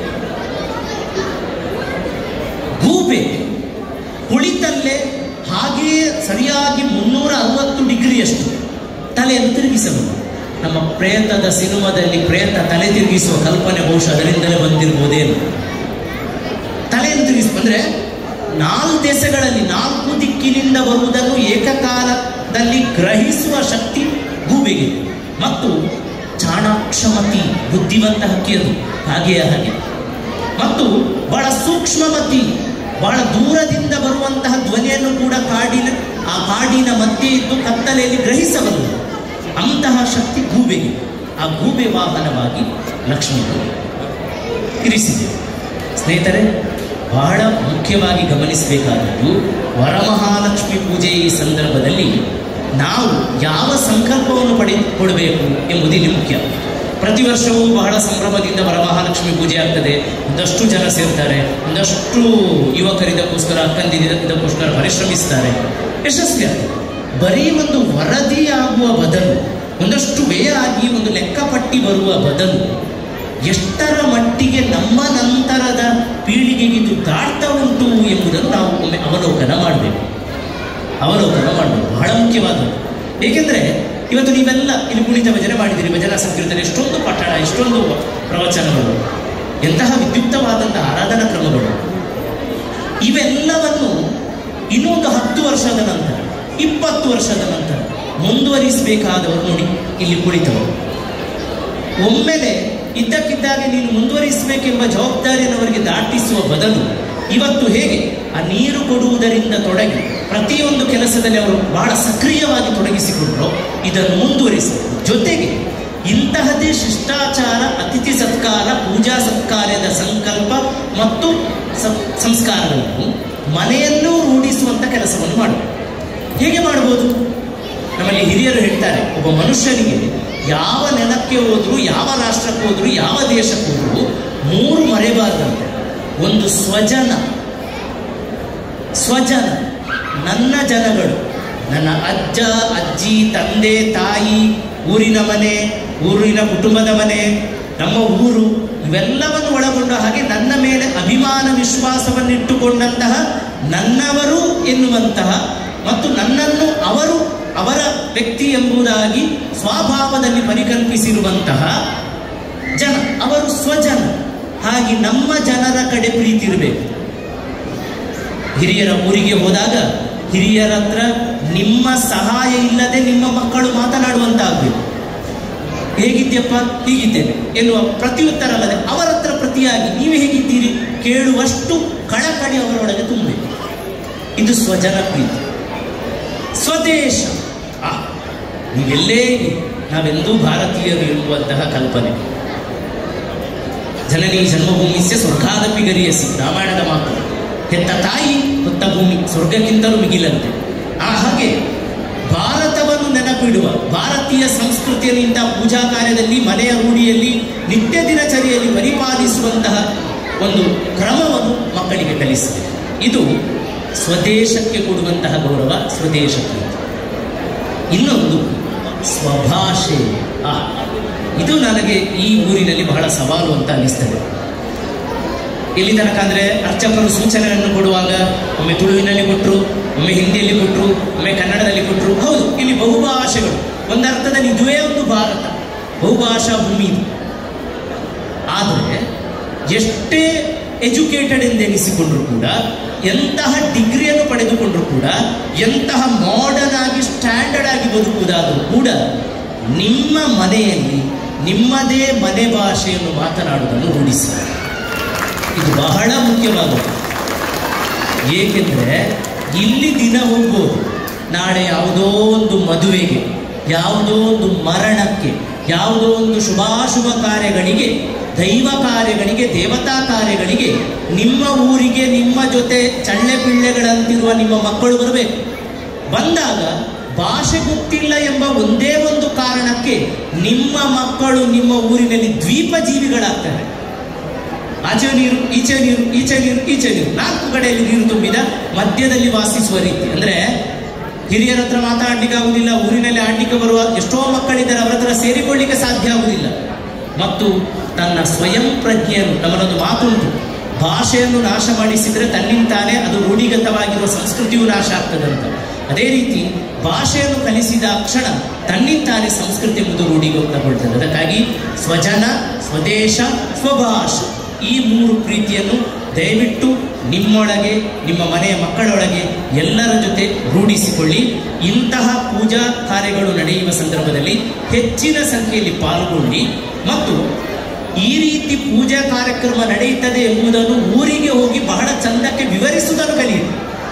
ಗೂಬೆ ಕುಳಿತಲ್ಲೇ ಹಾಗೆಯೇ ಸರಿಯಾಗಿ ಮುನ್ನೂರ ಅರವತ್ತು ಡಿಗ್ರಿಯಷ್ಟು ತಲೆಯನ್ನು ತಿರುಗಿಸಬಹುದು ನಮ್ಮ ಪ್ರೇತದ ಸಿನಿಮಾದಲ್ಲಿ ಪ್ರೇತ ತಲೆ ತಿರುಗಿಸುವ ಕಲ್ಪನೆ ಬಹುಶಃ ಅದರಿಂದಲೇ ಬಂದಿರ್ಬೋದೇನು ತಲೆಯನ್ನು ತಿರುಗಿಸ್ ಅಂದ್ರೆ ನಾಲ್ಕು ದೇಶಗಳಲ್ಲಿ ನಾಲ್ಕು ದಿಕ್ಕಿನಿಂದ ಬರುವುದನ್ನು ಏಕಕಾಲದಲ್ಲಿ ಗ್ರಹಿಸುವ ಶಕ್ತಿ ಗೂಬೆಗೆ ಮತ್ತು ಚಾಣಾಕ್ಷಮತಿ ಬುದ್ಧಿವಂತ ಹಕ್ಕಿಯದು ಹಾಗೆಯೇ ಹಾಗೆ ಮತ್ತು ಬಹಳ ಸೂಕ್ಷ್ಮಮತಿ ಬಹಳ ದೂರದಿಂದ ಬರುವಂತಹ ಧ್ವನಿಯನ್ನು ಕೂಡ ಕಾಡಿನ ಆ ಕಾಡಿನ ಮಧ್ಯೆ ಇದ್ದು ಕತ್ತಲೆಯಲ್ಲಿ ಗ್ರಹಿಸಬಲ್ಲದು ಅಂತಹ ಶಕ್ತಿ ಗೂಬೆಗೆ ಆ ಗೂಬೆ ವಾಹನವಾಗಿ ಲಕ್ಷ್ಮಿ ಇರಿಸಿದೆ ಸ್ನೇಹಿತರೆ ಬಹಳ ಮುಖ್ಯವಾಗಿ ಗಮನಿಸಬೇಕಾದದ್ದು ವರಮಹಾಲಕ್ಷ್ಮಿ ಪೂಜೆ ಈ ಸಂದರ್ಭದಲ್ಲಿ ನಾವು ಯಾವ ಸಂಕಲ್ಪವನ್ನು ಪಡೆದುಕೊಳ್ಬೇಕು ಎಂಬುದು ಇಲ್ಲಿ ಮುಖ್ಯ ಪ್ರತಿ ವರ್ಷವೂ ಬಹಳ ಸಂಭ್ರಮದಿಂದ ವರಮಹಾಲಕ್ಷ್ಮಿ ಪೂಜೆ ಆಗ್ತದೆ ಒಂದಷ್ಟು ಜನ ಸೇರ್ತಾರೆ ಒಂದಷ್ಟು ಯುವಕರು ಇದಕ್ಕೋಸ್ಕರ ಅಕ್ಕಂದಿರು ಇದಕ್ಕೋಸ್ಕರ ಪರಿಶ್ರಮಿಸ್ತಾರೆ ಯಶಸ್ವಿ ಆಗ್ತದೆ ಬರೀ ಒಂದು ವರದಿ ಆಗುವ ಬದಲು ಒಂದಷ್ಟು ವ್ಯಯ ಆಗಿ ಒಂದು ಲೆಕ್ಕಪಟ್ಟಿ ಬರುವ ಬದಲು ಎಷ್ಟರ ಮಟ್ಟಿಗೆ ನಮ್ಮ ನಂತರದ ಪೀಳಿಗೆಗೆ ಇದು ದಾಟ್ತಾ ಉಂಟು ಎಂಬುದನ್ನು ನಾವು ಒಮ್ಮೆ ಅವಲೋಕನ ಮಾಡಬೇಕು ಅವಲೋಕನ ಮಾಡಬೇಕು ಬಹಳ ಮುಖ್ಯವಾದದ್ದು ಏಕೆಂದರೆ ಇವತ್ತು ನೀವೆಲ್ಲ ಇಲ್ಲಿ ಕುಣಿತ ಭಜನೆ ಮಾಡಿದ್ದೀರಿ ಭಜನಾ ಸಂಕೀರ್ತನೆ ಎಷ್ಟೊಂದು ಪಠಣ ಎಷ್ಟೊಂದು ಪ್ರವಚನಗಳು ಎಂತಹ ವಿದ್ಯುಕ್ತವಾದಂತಹ ಆರಾಧನಾ ಕ್ರಮಗಳು ಇವೆಲ್ಲವನ್ನು ಇನ್ನೊಂದು ಹತ್ತು ವರ್ಷದ ನಂತರ ಇಪ್ಪತ್ತು ವರ್ಷದ ನಂತರ ಮುಂದುವರಿಸಬೇಕಾದವರು ನೋಡಿ ಇಲ್ಲಿ ಕುಳಿತವರು ಒಮ್ಮೆಲೆ ಇದ್ದಕ್ಕಿದ್ದಾಗೆ ನೀನು ಮುಂದುವರಿಸಬೇಕೆಂಬ ಜವಾಬ್ದಾರಿಯನ್ನು ಅವರಿಗೆ ದಾಟಿಸುವ ಬದಲು ಇವತ್ತು ಹೇಗೆ ಆ ನೀರು ಕೊಡುವುದರಿಂದ ತೊಡಗಿ ಪ್ರತಿಯೊಂದು ಕೆಲಸದಲ್ಲಿ ಅವರು ಬಹಳ ಸಕ್ರಿಯವಾಗಿ ತೊಡಗಿಸಿಕೊಂಡ್ರು ಇದನ್ನು ಮುಂದುವರಿಸಬೇಕು ಜೊತೆಗೆ ಇಂತಹದೇ ಶಿಷ್ಟಾಚಾರ ಅತಿಥಿ ಸತ್ಕಾರ ಪೂಜಾ ಸತ್ಕಾರ್ಯದ ಸಂಕಲ್ಪ ಮತ್ತು ಸ- ಸಂಸ್ಕಾರಗಳನ್ನು ಮನೆಯಲ್ಲೂ ರೂಢಿಸುವಂತ ಕೆಲಸವನ್ನು ಮಾಡಬೇಕು ಹೇಗೆ ಮಾಡಬಹುದು ನಮ್ಮಲ್ಲಿ ಹಿರಿಯರು ಹೇಳ್ತಾರೆ ಒಬ್ಬ ಮನುಷ್ಯನಿಗೆ ಯಾವ ನೆಲಕ್ಕೆ ಹೋದ್ರು ಯಾವ ರಾಷ್ಟ್ರಕ್ಕೆ ಹೋದ್ರು ಯಾವ ದೇಶಕ್ಕೆ ಹೋದ್ರು ಮೂರು ಮರೆಬಾರ್ದಂತೆ ಒಂದು ಸ್ವಜನ ಸ್ವಜನ ನನ್ನ ಜನಗಳು ನನ್ನ ಅಜ್ಜ ಅಜ್ಜಿ ತಂದೆ ತಾಯಿ ಊರಿನ ಮನೆ ಊರಿನ ಕುಟುಂಬದ ಮನೆ ನಮ್ಮ ಊರು ಇವೆಲ್ಲವನ್ನು ಒಳಗೊಂಡ ಹಾಗೆ ನನ್ನ ಮೇಲೆ ಅಭಿಮಾನ ವಿಶ್ವಾಸವನ್ನಿಟ್ಟುಕೊಂಡಂತಹ ನನ್ನವರು ಎನ್ನುವಂತಹ ಮತ್ತು ನನ್ನನ್ನು ಅವರು ಅವರ ವ್ಯಕ್ತಿ ಎಂಬುದಾಗಿ ಸ್ವಭಾವದಲ್ಲಿ ಪರಿಕಲ್ಪಿಸಿರುವಂತಹ ಜನ ಅವರು ಸ್ವಜನ ಹಾಗೆ ನಮ್ಮ ಜನರ ಕಡೆ ಪ್ರೀತಿ ಇರಬೇಕು ಹಿರಿಯರ ಊರಿಗೆ ಹೋದಾಗ ಹಿರಿಯರ ಹತ್ರ ನಿಮ್ಮ ಸಹಾಯ ಇಲ್ಲದೆ ನಿಮ್ಮ ಮಕ್ಕಳು ಮಾತನಾಡುವಂತಾಗಬೇಕು ಹೇಗಿದ್ಯಪ್ಪ ಹೀಗಿದ್ದೇನೆ ಎನ್ನುವ ಪ್ರತಿಯುತ್ತರ ಅಲ್ಲದೆ ಅವರ ಹತ್ರ ಪ್ರತಿಯಾಗಿ ನೀವು ಹೇಗಿದ್ದೀರಿ ಕೇಳುವಷ್ಟು ಕಳಕಳಿ ಅವರೊಳಗೆ ತುಂಬಬೇಕು ಇದು ಸ್ವಜನ ಪ್ರೀತಿ ಸ್ವದೇಶ ಆ, ನೀವೆಲ್ಲೇ ಇರಿ, ನಾವೆಂದೂ ಭಾರತೀಯರು ಎಂಬುವಂತಹ ಕಲ್ಪನೆ ಜನನಿ ಜನ್ಮಭೂಮಿಸ್ಯ ಸ್ವರ್ಗಾದಪಿ ಗರಿಯಸಿ ರಾಮಾಯಣದ ಮಾತು ಹೆತ್ತ ತಾಯಿ ಹೊತ್ತ ಭೂಮಿ ಸ್ವರ್ಗಕ್ಕಿಂತಲೂ ಮಿಗಿಲಂತೆ ಆ ಹಾಗೆ ಭಾರತವನ್ನು ನೆನಪಿಡುವ ಭಾರತೀಯ ಸಂಸ್ಕೃತಿಯಿಂದ ಪೂಜಾ ಕಾರ್ಯದಲ್ಲಿ ಮನೆಯ ರೂಢಿಯಲ್ಲಿ ನಿತ್ಯ ದಿನಚರಿಯಲ್ಲಿ ಪರಿಪಾಲಿಸುವಂತಹ ಒಂದು ಕ್ರಮವನ್ನು ಮಕ್ಕಳಿಗೆ ಕಲಿಸಿದೆ ಇದು ಸ್ವದೇಶಕ್ಕೆ ಕೊಡುವಂತಹ ಗೌರವ ಸ್ವದೇಶಕ್ಕೆ ಇನ್ನೊಂದು ಸ್ವಭಾಷೆ ಆ ಇದು ನನಗೆ ಈ ಊರಿನಲ್ಲಿ ಬಹಳ ಸವಾಲು ಅಂತ ಅನಿಸ್ತದೆ ಇಲ್ಲಿ ತನಕ ಅಂದ್ರೆ ಅರ್ಚಕರು ಸೂಚನೆಯನ್ನು ಕೊಡುವಾಗ ಒಮ್ಮೆ ತುಳುವಿನಲ್ಲಿ ಕೊಟ್ಟರು ಒಮ್ಮೆ ಹಿಂದಿಯಲ್ಲಿ ಕೊಟ್ಟರು ಒಮ್ಮೆ ಕನ್ನಡದಲ್ಲಿ ಕೊಟ್ಟರು ಹೌದು ಇಲ್ಲಿ ಬಹುಭಾಷೆಗಳು ಒಂದರ್ಥದಲ್ಲಿ ಇದುವೇ ಒಂದು ಭಾರತ ಬಹುಭಾಷಾ ಭೂಮಿ ಇದು ಆದರೆ ಎಷ್ಟೇ ಎಜುಕೇಟೆಡ್ ಎಂದೆನಿಸಿಕೊಂಡ್ರು ಕೂಡ ಎಂತಹ ಡಿಗ್ರಿಯನ್ನು ಪಡೆದುಕೊಂಡ್ರು ಕೂಡ ಎಂತಹ ಮಾಡರ್ನ್ ಆಗಿ ಸ್ಟ್ಯಾಂಡರ್ಡ್ ಆಗಿ ಬದುಕುವುದಾದರೂ ಕೂಡ ನಿಮ್ಮ ಮನೆಯಲ್ಲಿ ನಿಮ್ಮದೇ ಮನೆ ಭಾಷೆಯನ್ನು ಮಾತನಾಡುವುದನ್ನು ರೂಢಿಸಿ ಇದು ಬಹಳ ಮುಖ್ಯವಾದದ್ದು ಏಕೆಂದರೆ ಇಲ್ಲಿ ದಿನ ಹೋಗ್ಬೋದು ನಾಳೆ ಯಾವುದೋ ಒಂದು ಮದುವೆಗೆ ಯಾವುದೋ ಒಂದು ಮರಣಕ್ಕೆ ಯಾವುದೋ ಒಂದು ಶುಭಾಶುಭ ಕಾರ್ಯಗಳಿಗೆ ದೈವ ಕಾರ್ಯಗಳಿಗೆ ದೇವತಾ ಕಾರ್ಯಗಳಿಗೆ ನಿಮ್ಮ ಊರಿಗೆ ನಿಮ್ಮ ಜೊತೆ ಚಳ್ಳೆ ಪಿಳ್ಳೆಗಳಂತಿರುವ ನಿಮ್ಮ ಮಕ್ಕಳು ಬರಬೇಕು ಬಂದಾಗ ಭಾಷೆ ಗೊತ್ತಿಲ್ಲ ಎಂಬ ಒಂದೇ ಒಂದು ಕಾರಣಕ್ಕೆ ನಿಮ್ಮ ಮಕ್ಕಳು ನಿಮ್ಮ ಊರಿನಲ್ಲಿ ದ್ವೀಪ ಜೀವಿಗಳಾಗ್ತಾರೆ ಆಚೆ ನೀರು ಈಚೆ ನೀರು ಈಚೆ ನೀರು ಈಚೆ ನೀರು ನಾಲ್ಕು ಕಡೆಯಲ್ಲಿ ನೀರು ತುಂಬಿದ ಮಧ್ಯದಲ್ಲಿ ವಾಸಿಸುವ ರೀತಿ ಅಂದ್ರೆ ಹಿರಿಯರ ಹತ್ರ ಮಾತಾಡ್ಲಿಕ್ಕೆ ಆಗುದಿಲ್ಲ ಊರಿನಲ್ಲಿ ಆಡ್ಲಿಕ್ಕೆ ಬರುವ ಎಷ್ಟೋ ಮಕ್ಕಳಿದ್ದಾರೆ ಅವರ ಹತ್ರ ಸೇರಿಕೊಳ್ಳಿಕ್ಕೆ ಸಾಧ್ಯ ಆಗುದಿಲ್ಲ ಮತ್ತು ತನ್ನ ಸ್ವಯಂ ಪ್ರಜ್ಞೆಯನ್ನು ನಮ್ಮನ್ನೊಂದು ಮಾತುಂಟು ಭಾಷೆಯನ್ನು ನಾಶ ಮಾಡಿಸಿದ್ರೆ ತನ್ನಿಂತಾನೇ ಅದು ರೂಢಿಗತವಾಗಿರುವ ಸಂಸ್ಕೃತಿಯು ನಾಶ ಆಗ್ತದಂತ ಅದೇ ರೀತಿ ಭಾಷೆಯನ್ನು ಕಲಿಸಿದ ಕ್ಷಣ ತನ್ನಿಂತಾನೇ ಸಂಸ್ಕೃತಿ ಎಂಬುದು ರೂಢಿಗತಗೊಳ್ತದೆ ಅದಕ್ಕಾಗಿ ಸ್ವಜನ ಸ್ವದೇಶ ಸ್ವಭಾಷೆ ಈ ಮೂರು ಪ್ರೀತಿಯನ್ನು ದಯವಿಟ್ಟು ನಿಮ್ಮೊಳಗೆ ನಿಮ್ಮ ಮನೆಯ ಮಕ್ಕಳೊಳಗೆ ಎಲ್ಲರ ಜೊತೆ ರೂಢಿಸಿಕೊಳ್ಳಿ ಇಂತಹ ಪೂಜಾ ಕಾರ್ಯಗಳು ನಡೆಯುವ ಸಂದರ್ಭದಲ್ಲಿ ಹೆಚ್ಚಿನ ಸಂಖ್ಯೆಯಲ್ಲಿ ಪಾಲ್ಗೊಳ್ಳಿ ಮತ್ತು ಈ ರೀತಿ ಪೂಜಾ ಕಾರ್ಯಕ್ರಮ ನಡೆಯುತ್ತದೆ ಎಂಬುದನ್ನು ಊರಿಗೆ ಹೋಗಿ ಬಹಳ ಚಂದಕ್ಕೆ ವಿವರಿಸುವುದನ್ನು ಕಲಿಯಿರಿ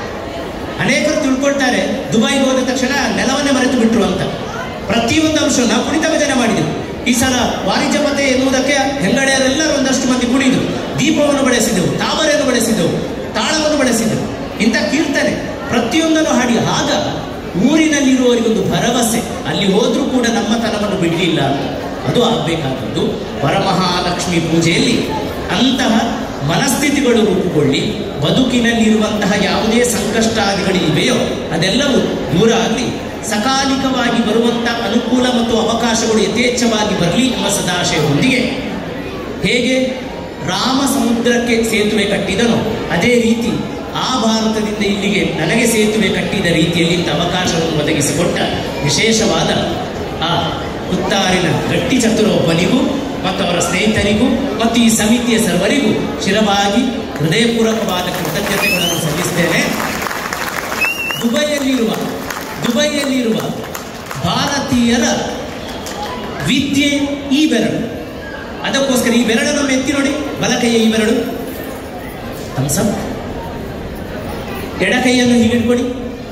ಅನೇಕರು ತಿಳ್ಕೊಳ್ತಾರೆ ದುಬೈಗೆ ಹೋದ ತಕ್ಷಣ ನೆಲವನ್ನೇ ಮರೆತು ಬಿಟ್ರು ಅಂತ ಪ್ರತಿಯೊಂದು ಅಂಶ ನಾವು ಕುಣಿತ ಭಜನೆ ಮಾಡಿದೆವು ಈ ಸಲ ವಾಣಿಜ್ಯಮತೆ ಎನ್ನುವುದಕ್ಕೆ ಹೆಂಗಡೆಯರೆಲ್ಲರೂ ಒಂದಷ್ಟು ಮಂದಿ ಕುಣಿದು ದೀಪವನ್ನು ಬಳಸಿದೆವು ತಾವರೆಯನ್ನು ಬಳಸಿದೆವು ತಾಳವನ್ನು ಬಳಸಿದೆವು ಇಂಥ ಕೀರ್ತನೆ ಪ್ರತಿಯೊಂದನ್ನು ಹಾಡಿ ಆಗ ಊರಿನಲ್ಲಿರುವವರಿಗೊಂದು ಭರವಸೆ ಅಲ್ಲಿ ಹೋದ್ರೂ ಕೂಡ ನಮ್ಮ ತನವನ್ನು ಬಿಡಲಿಲ್ಲ ಅಂತ ಅದು ಆಗಬೇಕಾದದ್ದು ವರಮಹಾಲಕ್ಷ್ಮಿ ಪೂಜೆಯಲ್ಲಿ ಅಂತಹ ಮನಸ್ಥಿತಿಗಳು ರೂಪುಗೊಳ್ಳಿ ಬದುಕಿನಲ್ಲಿರುವಂತಹ ಯಾವುದೇ ಸಂಕಷ್ಟಾದಿಗಳು ಇವೆಯೋ ಅದೆಲ್ಲವೂ ದೂರ ಆಗಲಿ ಸಕಾಲಿಕವಾಗಿ ಬರುವಂತಹ ಅನುಕೂಲ ಮತ್ತು ಅವಕಾಶಗಳು ಯಥೇಚ್ಛವಾಗಿ ಬರಲಿ ಎಂಬ ಸದಾಶಯದೊಂದಿಗೆ ಹೇಗೆ ರಾಮ ಸಮುದ್ರಕ್ಕೆ ಸೇತುವೆ ಕಟ್ಟಿದನೋ ಅದೇ ರೀತಿ ಆ ಭಾರತದಿಂದ ಇಲ್ಲಿಗೆ ನನಗೆ ಸೇತುವೆ ಕಟ್ಟಿದ ರೀತಿಯಲ್ಲಿ ಇಂಥ ಅವಕಾಶವನ್ನು ಒದಗಿಸಿಕೊಟ್ಟ ವಿಶೇಷವಾದ ಆ ಹುತ್ತಾರಿನ ಗಟ್ಟಿ ಚತುರೊಬ್ಬನಿಗೂ ಮತ್ತು ಅವರ ಸ್ನೇಹಿತರಿಗೂ ಮತ್ತು ಈ ಸಮಿತಿಯ ಸರ್ವರಿಗೂ ಶಿರವಾಗಿ ಹೃದಯಪೂರ್ವಕವಾದ ಕೃತಜ್ಞತೆಗಳನ್ನು ಸಲ್ಲಿಸ್ತೇನೆ ದುಬೈಯಲ್ಲಿರುವ ದುಬೈಯಲ್ಲಿರುವ ಭಾರತೀಯರ ವಿದ್ಯೆ ಈ ಬೆರಳು ಅದಕ್ಕೋಸ್ಕರ ಈ ಬೆರಳನ್ನು ಎತ್ತಿ ನೋಡಿ ಬಲಕೈಯ ಈ ಬೆರಳು ಥಮ್ಸಪ್ ಎಡಕೈಯನ್ನು ಹೀಗಿಟ್ಕೊಡಿ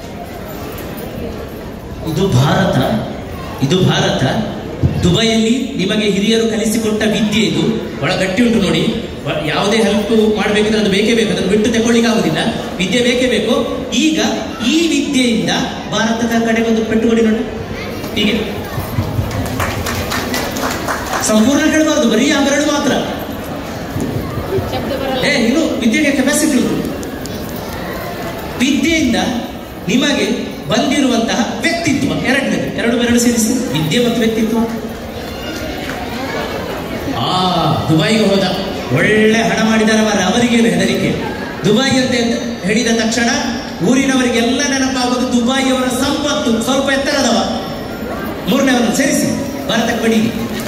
ಇದು ಭಾರತ ಇದು ಭಾರತ ದುಬೈಯಲ್ಲಿ ನಿಮಗೆ ಹಿರಿಯರು ಕಲಿಸಿಕೊಟ್ಟ ವಿದ್ಯೆ ಇದು ಬಹಳ ಗಟ್ಟಿ ಉಂಟು ನೋಡಿ ಬ- ಯಾವುದೇ ಹೆಲ್ಪ್ ಮಾಡಬೇಕಿದ್ರೆ ಅದು ಬೇಕೇ ಬೇಕು ಅದನ್ನು ಬಿಟ್ಟು ತಗೊಳ್ಳಿಕ್ಕೆ ಆಗುದಿಲ್ಲ ವಿದ್ಯೆ ಬೇಕೇ ಬೇಕು ಈಗ ಈ ವಿದ್ಯೆಯಿಂದ ಭಾರತದ ಕಡೆಗೆ ಒಂದು ಪೆಟ್ಟು ಕೊಡಿ ನೋಡಿ ಹೀಗೆ ಸಂಪೂರ್ಣ ಹೇಳಬಾರ್ದು ಬರೀ ಆ ಬೆರಳು ಮಾತ್ರ ಶಬ್ದ ಬರಲ್ಲ ಏ ಇನ್ನು ವಿದ್ಯೆಗೆ ಕೆಪಾಸಿಟಿ ಉಂಟು ವಿದ್ಯೆಯಿಂದ ನಿಮಗೆ ಬಂದಿರುವಂತಹ ವ್ಯಕ್ತಿತ್ವ ಎರಡನೇದು ಎರಡು ಬೆರಳು ಸೇರಿಸಿ ವಿದ್ಯೆ ಮತ್ತು ವ್ಯಕ್ತಿತ್ವ ಆ ದುಬೈಗೆ ಹೋದ ಒಳ್ಳೆ ಹಣ ಮಾಡಿದಾರೆ ಮಾರ ಅವರಿಗೇನು ಹೆದರಿಕೆ ದುಬೈ ಅಂತ ಎದ್ದ- ಹೇಳಿದ ತಕ್ಷಣ ಊರಿನವರಿಗೆಲ್ಲ ನೆನಪಾಗೋದು ದುಬೈಯವರ ಸಂಪತ್ತು ಸ್ವಲ್ಪ ಎತ್ತರದವ ಮೂರನೇವನ್ನು ಸೇರಿಸಿ ಭಾರತಕ್ಕೆ ಬಡಿ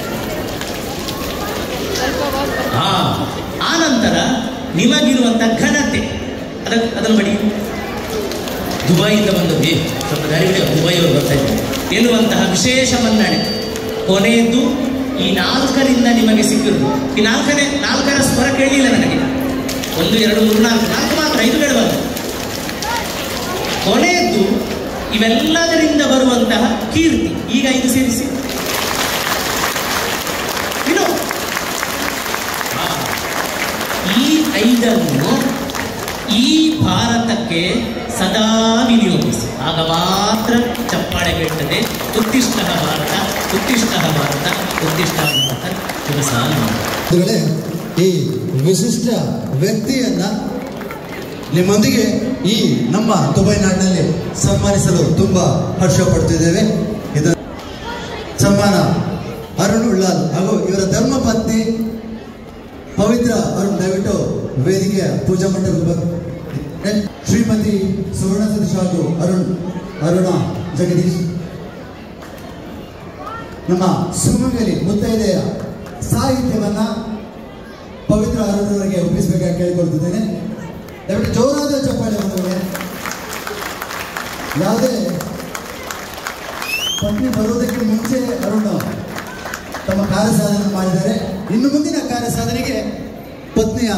ಸ್ವಲ್ಪ ವಾಸ್ ಬರ್ತದೆ. ಆ ಆ ನಂತರ ನಿಮಗಿರುವಂತ ಘನತೆ ಅದಕ್ಕೆ ಅದನ್ನು ಬಡಿ ದುಬೈಯಿಂದ ಬಂದದ್ದು ಸ್ವಲ್ಪ ದಾರಿ ಬಿಡಿ ದುಬೈ ಅವರು ಬರ್ತಾ ಇದ್ದಾರೆ ಎನ್ನುವಂತಹ ವಿಶೇಷ ಮನ್ನಣೆ ಕೊನೆಯದ್ದು ಈ ನಾಲ್ಕರಿಂದ ನಿಮಗೆ ಸಿಕ್ಕಿರುವುದು ಈ ನಾಲ್ಕನೇ ನಾಲ್ಕರ ಸ್ವರ ಕೇಳಲಿಲ್ಲ ನನಗೆ ಒಂದು ಎರಡು ಮೂರು ನಾಲ್ಕು ನಾಲ್ಕು ಮಾತ್ರ ಐದು ಬೇಡಬಾರ್ದು ಕೊನೆಯದ್ದು ಇವೆಲ್ಲದರಿಂದ ಬರುವಂತಹ ಕೀರ್ತಿ ಈಗ ಇದು ಸೇರಿಸಿ ಇನ್ನು ಆ, ಈ ಐದನ್ನು ಈ ಭಾರತಕ್ಕೆ ಸದಾ ವಿನಿಯೋಗಿಸಿ ಆಗ ಮಾತ್ರ ಚಪ್ಪಾಳೆ ಬೀಳ್ತದೆ ಉತ್ತಿಷ್ಟ ಭಾರತ ಉತ್ತಿಷ್ಟ ಭಾರತ ಉತ್ತಿಷ್ಟ ಭಾರತ ದಿವಸ ಬಂಧುಗಳೇ ಈ ವಿಶಿಷ್ಟ ವ್ಯಕ್ತಿಯನ್ನ ನಿಮ್ಮೊಂದಿಗೆ ಈ ನಮ್ಮ ದುಬೈ ನಾಡಿನಲ್ಲಿ ಸನ್ಮಾನಿಸಲು ತುಂಬಾ ಹರ್ಷ ಪಡ್ತಿದ್ದೇವೆ ಇದರ ಸನ್ಮಾನ ಅರುಣ್ ಉಳ್ಳಾಲ್ ಹಾಗೂ ಇವರ ಧರ್ಮಪತ್ನಿ ಪವಿತ್ರ ಅರುಣ್ ದಯವಿಟ್ಟು ವೇದಿಕೆಯ ಪೂಜಾ ಮಂಟಪಕ್ಕೆ ಬಂದು ಶ್ರೀಮತಿ ಸುವರ್ಣ ಸತೀಶ್ ಹಾಗೂ ಅರುಣ್ ಅರುಣ ಜಗದೀಶ್ ನಮ್ಮ ಸುಮಂಗಲಿ ಮುತ್ತೈದೆಯ ಸಾಹಿತ್ಯವನ್ನ ಪವಿತ್ರ ಅರುಣವರಿಗೆ ಒಪ್ಪಿಸಬೇಕಾಗಿ ಕೇಳಿಕೊಳ್ತಿದ್ದೇನೆ ದಯವಿಟ್ಟು ಜೋರಾದ ಚಪ್ಪಾಳೆ ಬಂದವರೆ ಯಾವುದೇ ಪತ್ನಿ ಬರುವುದಕ್ಕೆ ಮುಂಚೆ ಅರುಣ್ ತಮ್ಮ ಕಾರ್ಯ ಸಾಧನೆ ಮಾಡಿದ್ದಾರೆ ಇನ್ನು ಮುಂದಿನ ಕಾರ್ಯ ಸಾಧನೆಗೆ ಪತ್ನಿಯ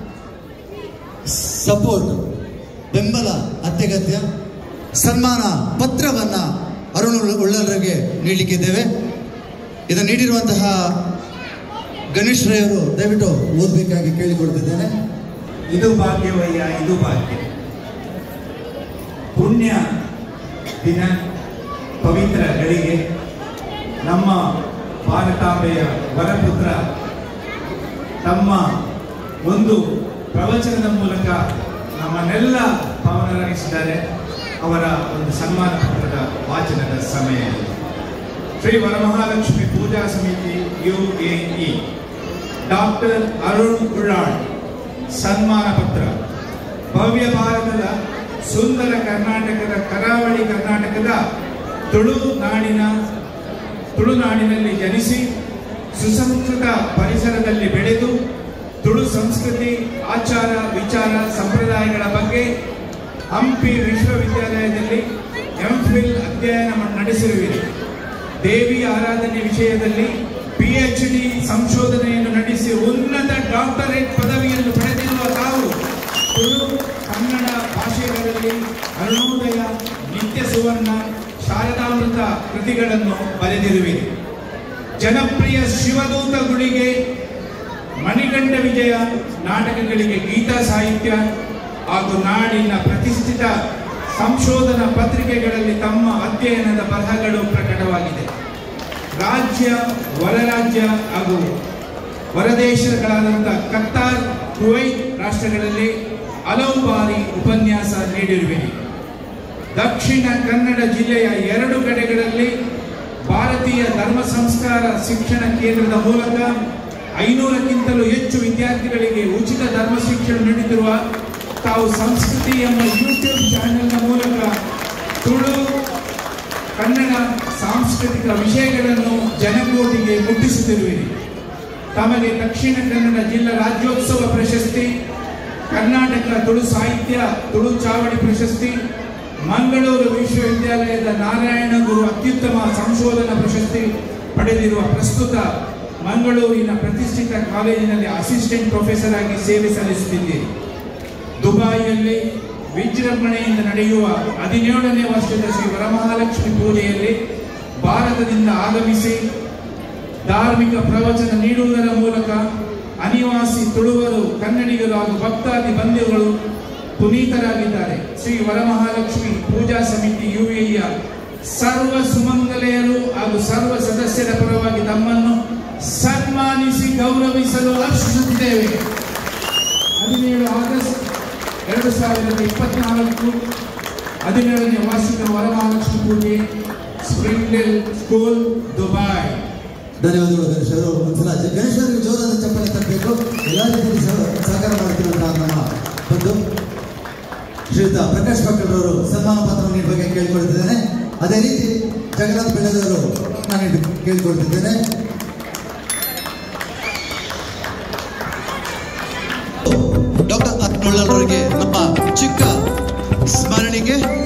ಸಪೋರ್ಟ್ ಬೆಂಬಲ ಅತ್ಯಗತ್ಯ ಸನ್ಮಾನ ಪತ್ರವನ್ನ ಅರುಣ್ ಉಳ್ಳಲ್ರಿಗೆ ನೀಡಲಿಕ್ಕಿದ್ದೇವೆ ಇದನ್ನು ನೀಡಿರುವಂತಹ ಗಣೇಶ್ ರೈ ಅವರು ದಯವಿಟ್ಟು ಓದಬೇಕಾಗಿ ಕೇಳಿಕೊಳ್ತಿದ್ದೇನೆ ಇದು ಭಾಗ್ಯವಯ್ಯ ಇದು ಭಾಗ್ಯ ಪುಣ್ಯ ದಿನ ಪವಿತ್ರ ಗಳಿಗೆ ನಮ್ಮ ಭಾರತಾಂಬೆಯ ವರಪುತ್ರ ತಮ್ಮ ಒಂದು ಪ್ರವಚನದ ಮೂಲಕ ನಮ್ಮನ್ನೆಲ್ಲ ಪಾವನರಾಗಿಸಿದ್ದಾರೆ ಅವರ ಒಂದು ಸನ್ಮಾನ ಪತ್ರದ ವಾಚನದ ಸಮಯ ಇದು. Shri Varamahalakshmi Puja Samiti U A E doctor Arun Ullal ಸನ್ಮಾನ ಪತ್ರ ಭವ್ಯ ಭಾರತದ ಸುಂದರ ಕರ್ನಾಟಕದ ಕರಾವಳಿ ಕರ್ನಾಟಕದ ತುಳು ನಾಡಿನ ತುಳುನಾಡಿನಲ್ಲಿ ಜನಿಸಿ ಸುಸಂಸ್ಕೃತ ಪರಿಸರದಲ್ಲಿ ಬೆಳೆದು ತುಳು ಸಂಸ್ಕೃತಿ ಆಚಾರ ವಿಚಾರ ಸಂಪ್ರದಾಯಗಳ ಬಗ್ಗೆ ಹಂಪಿ ವಿಶ್ವವಿದ್ಯಾಲಯದಲ್ಲಿ ಎಂಫಿಲ್ ಅಧ್ಯಯನ ಮ- ನಡೆಸಿರುವಿರಿ ದೇವಿ ಆರಾಧನೆ ವಿಷಯದಲ್ಲಿ ಪಿಎಚ್ ಡಿ ಸಂಶೋಧನೆಯನ್ನು ನಡೆಸಿ ಉನ್ನತ ಡಾಕ್ಟರೇಟ್ ಪದವಿಯನ್ನು ಪಡೆದಿರುವ ತಾವು ತುಳು ಕನ್ನಡ ಭಾಷೆಗಳಲ್ಲಿ ಅರುಣೋದಯ ನಿತ್ಯ ಸುವರ್ಣ ಶಾರದಾಮೃತ ಕೃತಿಗಳನ್ನು ಬರೆದಿರುವಿರಿ ಜನಪ್ರಿಯ ಶಿವದೂತ ಗುಳಿಗೆ ಮಣಿಗಂಡ ವಿಜಯ ನಾಟಕಗಳಿಗೆ ಗೀತಾ ಸಾಹಿತ್ಯ ಹಾಗೂ ನಾಡಿನ ಪ್ರತಿಷ್ಠಿತ ಸಂಶೋಧನಾ ಪತ್ರಿಕೆಗಳಲ್ಲಿ ತಮ್ಮ ಅಧ್ಯಯನದ ಬರಹಗಳು ಪ್ರಕಟವಾಗಿದೆ ರಾಜ್ಯ ಹೊರರಾಜ್ಯ ಹಾಗೂ ಹೊರದೇಶಗಳಾದಂಥ ಕತ್ತಾರ್ ಕುವೈತ್ ರಾಷ್ಟ್ರಗಳಲ್ಲಿ ಹಲವು ಬಾರಿ ಉಪನ್ಯಾಸ ನೀಡಿರುವಿರಿ ದಕ್ಷಿಣ ಕನ್ನಡ ಜಿಲ್ಲೆಯ ಎರಡು ಕಡೆಗಳಲ್ಲಿ ಭಾರತೀಯ ಧರ್ಮ ಸಂಸ್ಕಾರ ಶಿಕ್ಷಣ ಕೇಂದ್ರದ ಮೂಲಕ ಐನೂರಕ್ಕಿಂತಲೂ ಹೆಚ್ಚು ವಿದ್ಯಾರ್ಥಿಗಳಿಗೆ ಉಚಿತ ಧರ್ಮ ಶಿಕ್ಷಣ ನೀಡುತ್ತಿರುವ ತಾವು ಸಂಸ್ಕೃತಿ ಎಂಬ ಯೂಟ್ಯೂಬ್ ಚಾನೆಲ್ನ ಮೂಲಕ ತುಳು ಕನ್ನಡ ಸಾಂಸ್ಕೃತಿಕ ವಿಷಯಗಳನ್ನು ಜನಕೋಟಿಗೆ ಮುಟ್ಟಿಸುತ್ತಿರುವಿರಿ ತಮಗೆ ದಕ್ಷಿಣ ಕನ್ನಡ ಜಿಲ್ಲಾ ರಾಜ್ಯೋತ್ಸವ ಪ್ರಶಸ್ತಿ ಕರ್ನಾಟಕ ತುಳು ಸಾಹಿತ್ಯ ತುಳು ಚಾವಡಿ ಪ್ರಶಸ್ತಿ ಮಂಗಳೂರು ವಿಶ್ವವಿದ್ಯಾಲಯದ ನಾರಾಯಣ ಗುರು ಅತ್ಯುತ್ತಮ ಸಂಶೋಧನಾ ಪ್ರಶಸ್ತಿ ಪಡೆದಿರುವ ಪ್ರಸ್ತುತ ಮಂಗಳೂರಿನ ಪ್ರತಿಷ್ಠಿತ ಕಾಲೇಜಿನಲ್ಲಿ ಅಸಿಸ್ಟೆಂಟ್ ಪ್ರೊಫೆಸರ್ ಆಗಿ ಸೇವೆ ಸಲ್ಲಿಸುತ್ತಿದ್ದೀರಿ ದುಬಾಯಿಯಲ್ಲಿ ವಿಜೃಂಭಣೆಯಿಂದ ನಡೆಯುವ ಹದಿನೇಳನೇ ವರ್ಷದ ಶ್ರೀ ವರಮಹಾಲಕ್ಷ್ಮಿ ಪೂಜೆಯಲ್ಲಿ ಭಾರತದಿಂದ ಆಗಮಿಸಿ ಧಾರ್ಮಿಕ ಪ್ರವಚನ ನೀಡುವುದರ ಮೂಲಕ ಅನಿವಾಸಿ ತುಳುವರು ಕನ್ನಡಿಗರು ಹಾಗೂ ಭಕ್ತಾದಿ ಬಂಧುಗಳು ಪುನೀತರಾಗಿದ್ದಾರೆ ಶ್ರೀ ವರಮಹಾಲಕ್ಷ್ಮಿ ಪೂಜಾ ಸಮಿತಿ ಯುಎಯ ಸರ್ವ ಸುಮಂಗಲೆಯರು ಹಾಗೂ ಸರ್ವ ಸದಸ್ಯರ ಪರವಾಗಿ ತಮ್ಮನ್ನು ಸನ್ಮಾನಿಸಿ ಗೌರವಿಸಲು ಹರ್ಷಿಸುತ್ತಿದ್ದೇವೆ ಹದಿನೇಳು ಆಗಸ್ಟ್ ಎರಡು ಸಾವಿರದ ಇಪ್ಪತ್ನಾಲ್ಕು ಹದಿನೇಳನೇ ವಾರ್ಷಿಕ ವರಮಹಾಲಕ್ಷ್ಮಿ ಪೂಜೆ ಸ್ಪ್ರಿಂಗ್ಡೆಲ್ ಸ್ಕೂಲ್ ದುಬೈ ಧನ್ಯವಾದಗಳು ಗಣೇಶ್ ಅವರು ಒಂದ್ಸಲ ಜ- ಗಣೇಶ್ ಅವರಿಗೆ ಜೋರಾದ ಚಪ್ಪಲಿ ತರಬೇಕು ಎಲ್ಲ ರೀತಿಯಲ್ಲಿ ಸಹ- ಸಹಕಾರ ಮಾಡ್ತಿರುವಂತಹ ನಮ್ಮ ಬಂಧು ಶ್ರೀಯುತ ಪ್ರಕಾಶ್ ಪಕ್ಕಡರವರು ಸನ್ಮಾನ ಪತ್ರ ನೀಡಬೇಕು ಕೇಳಿಕೊಳ್ತಿದ್ದೇನೆ ಅದೇ ರೀತಿ ಜಗನ್ನಾಥ್ ಬೆಳೆದವರು ನಾನು ನೀಡಿ- ಕೇಳಿಕೊಳ್ತಿದ್ದೇನೆ ಡಾಕ್ಟರ್ ಅರುಣ್ ಅವರಿಗೆ ನಮ್ಮ ಚಿಕ್ಕ ಸ್ಮರಣಿಕೆ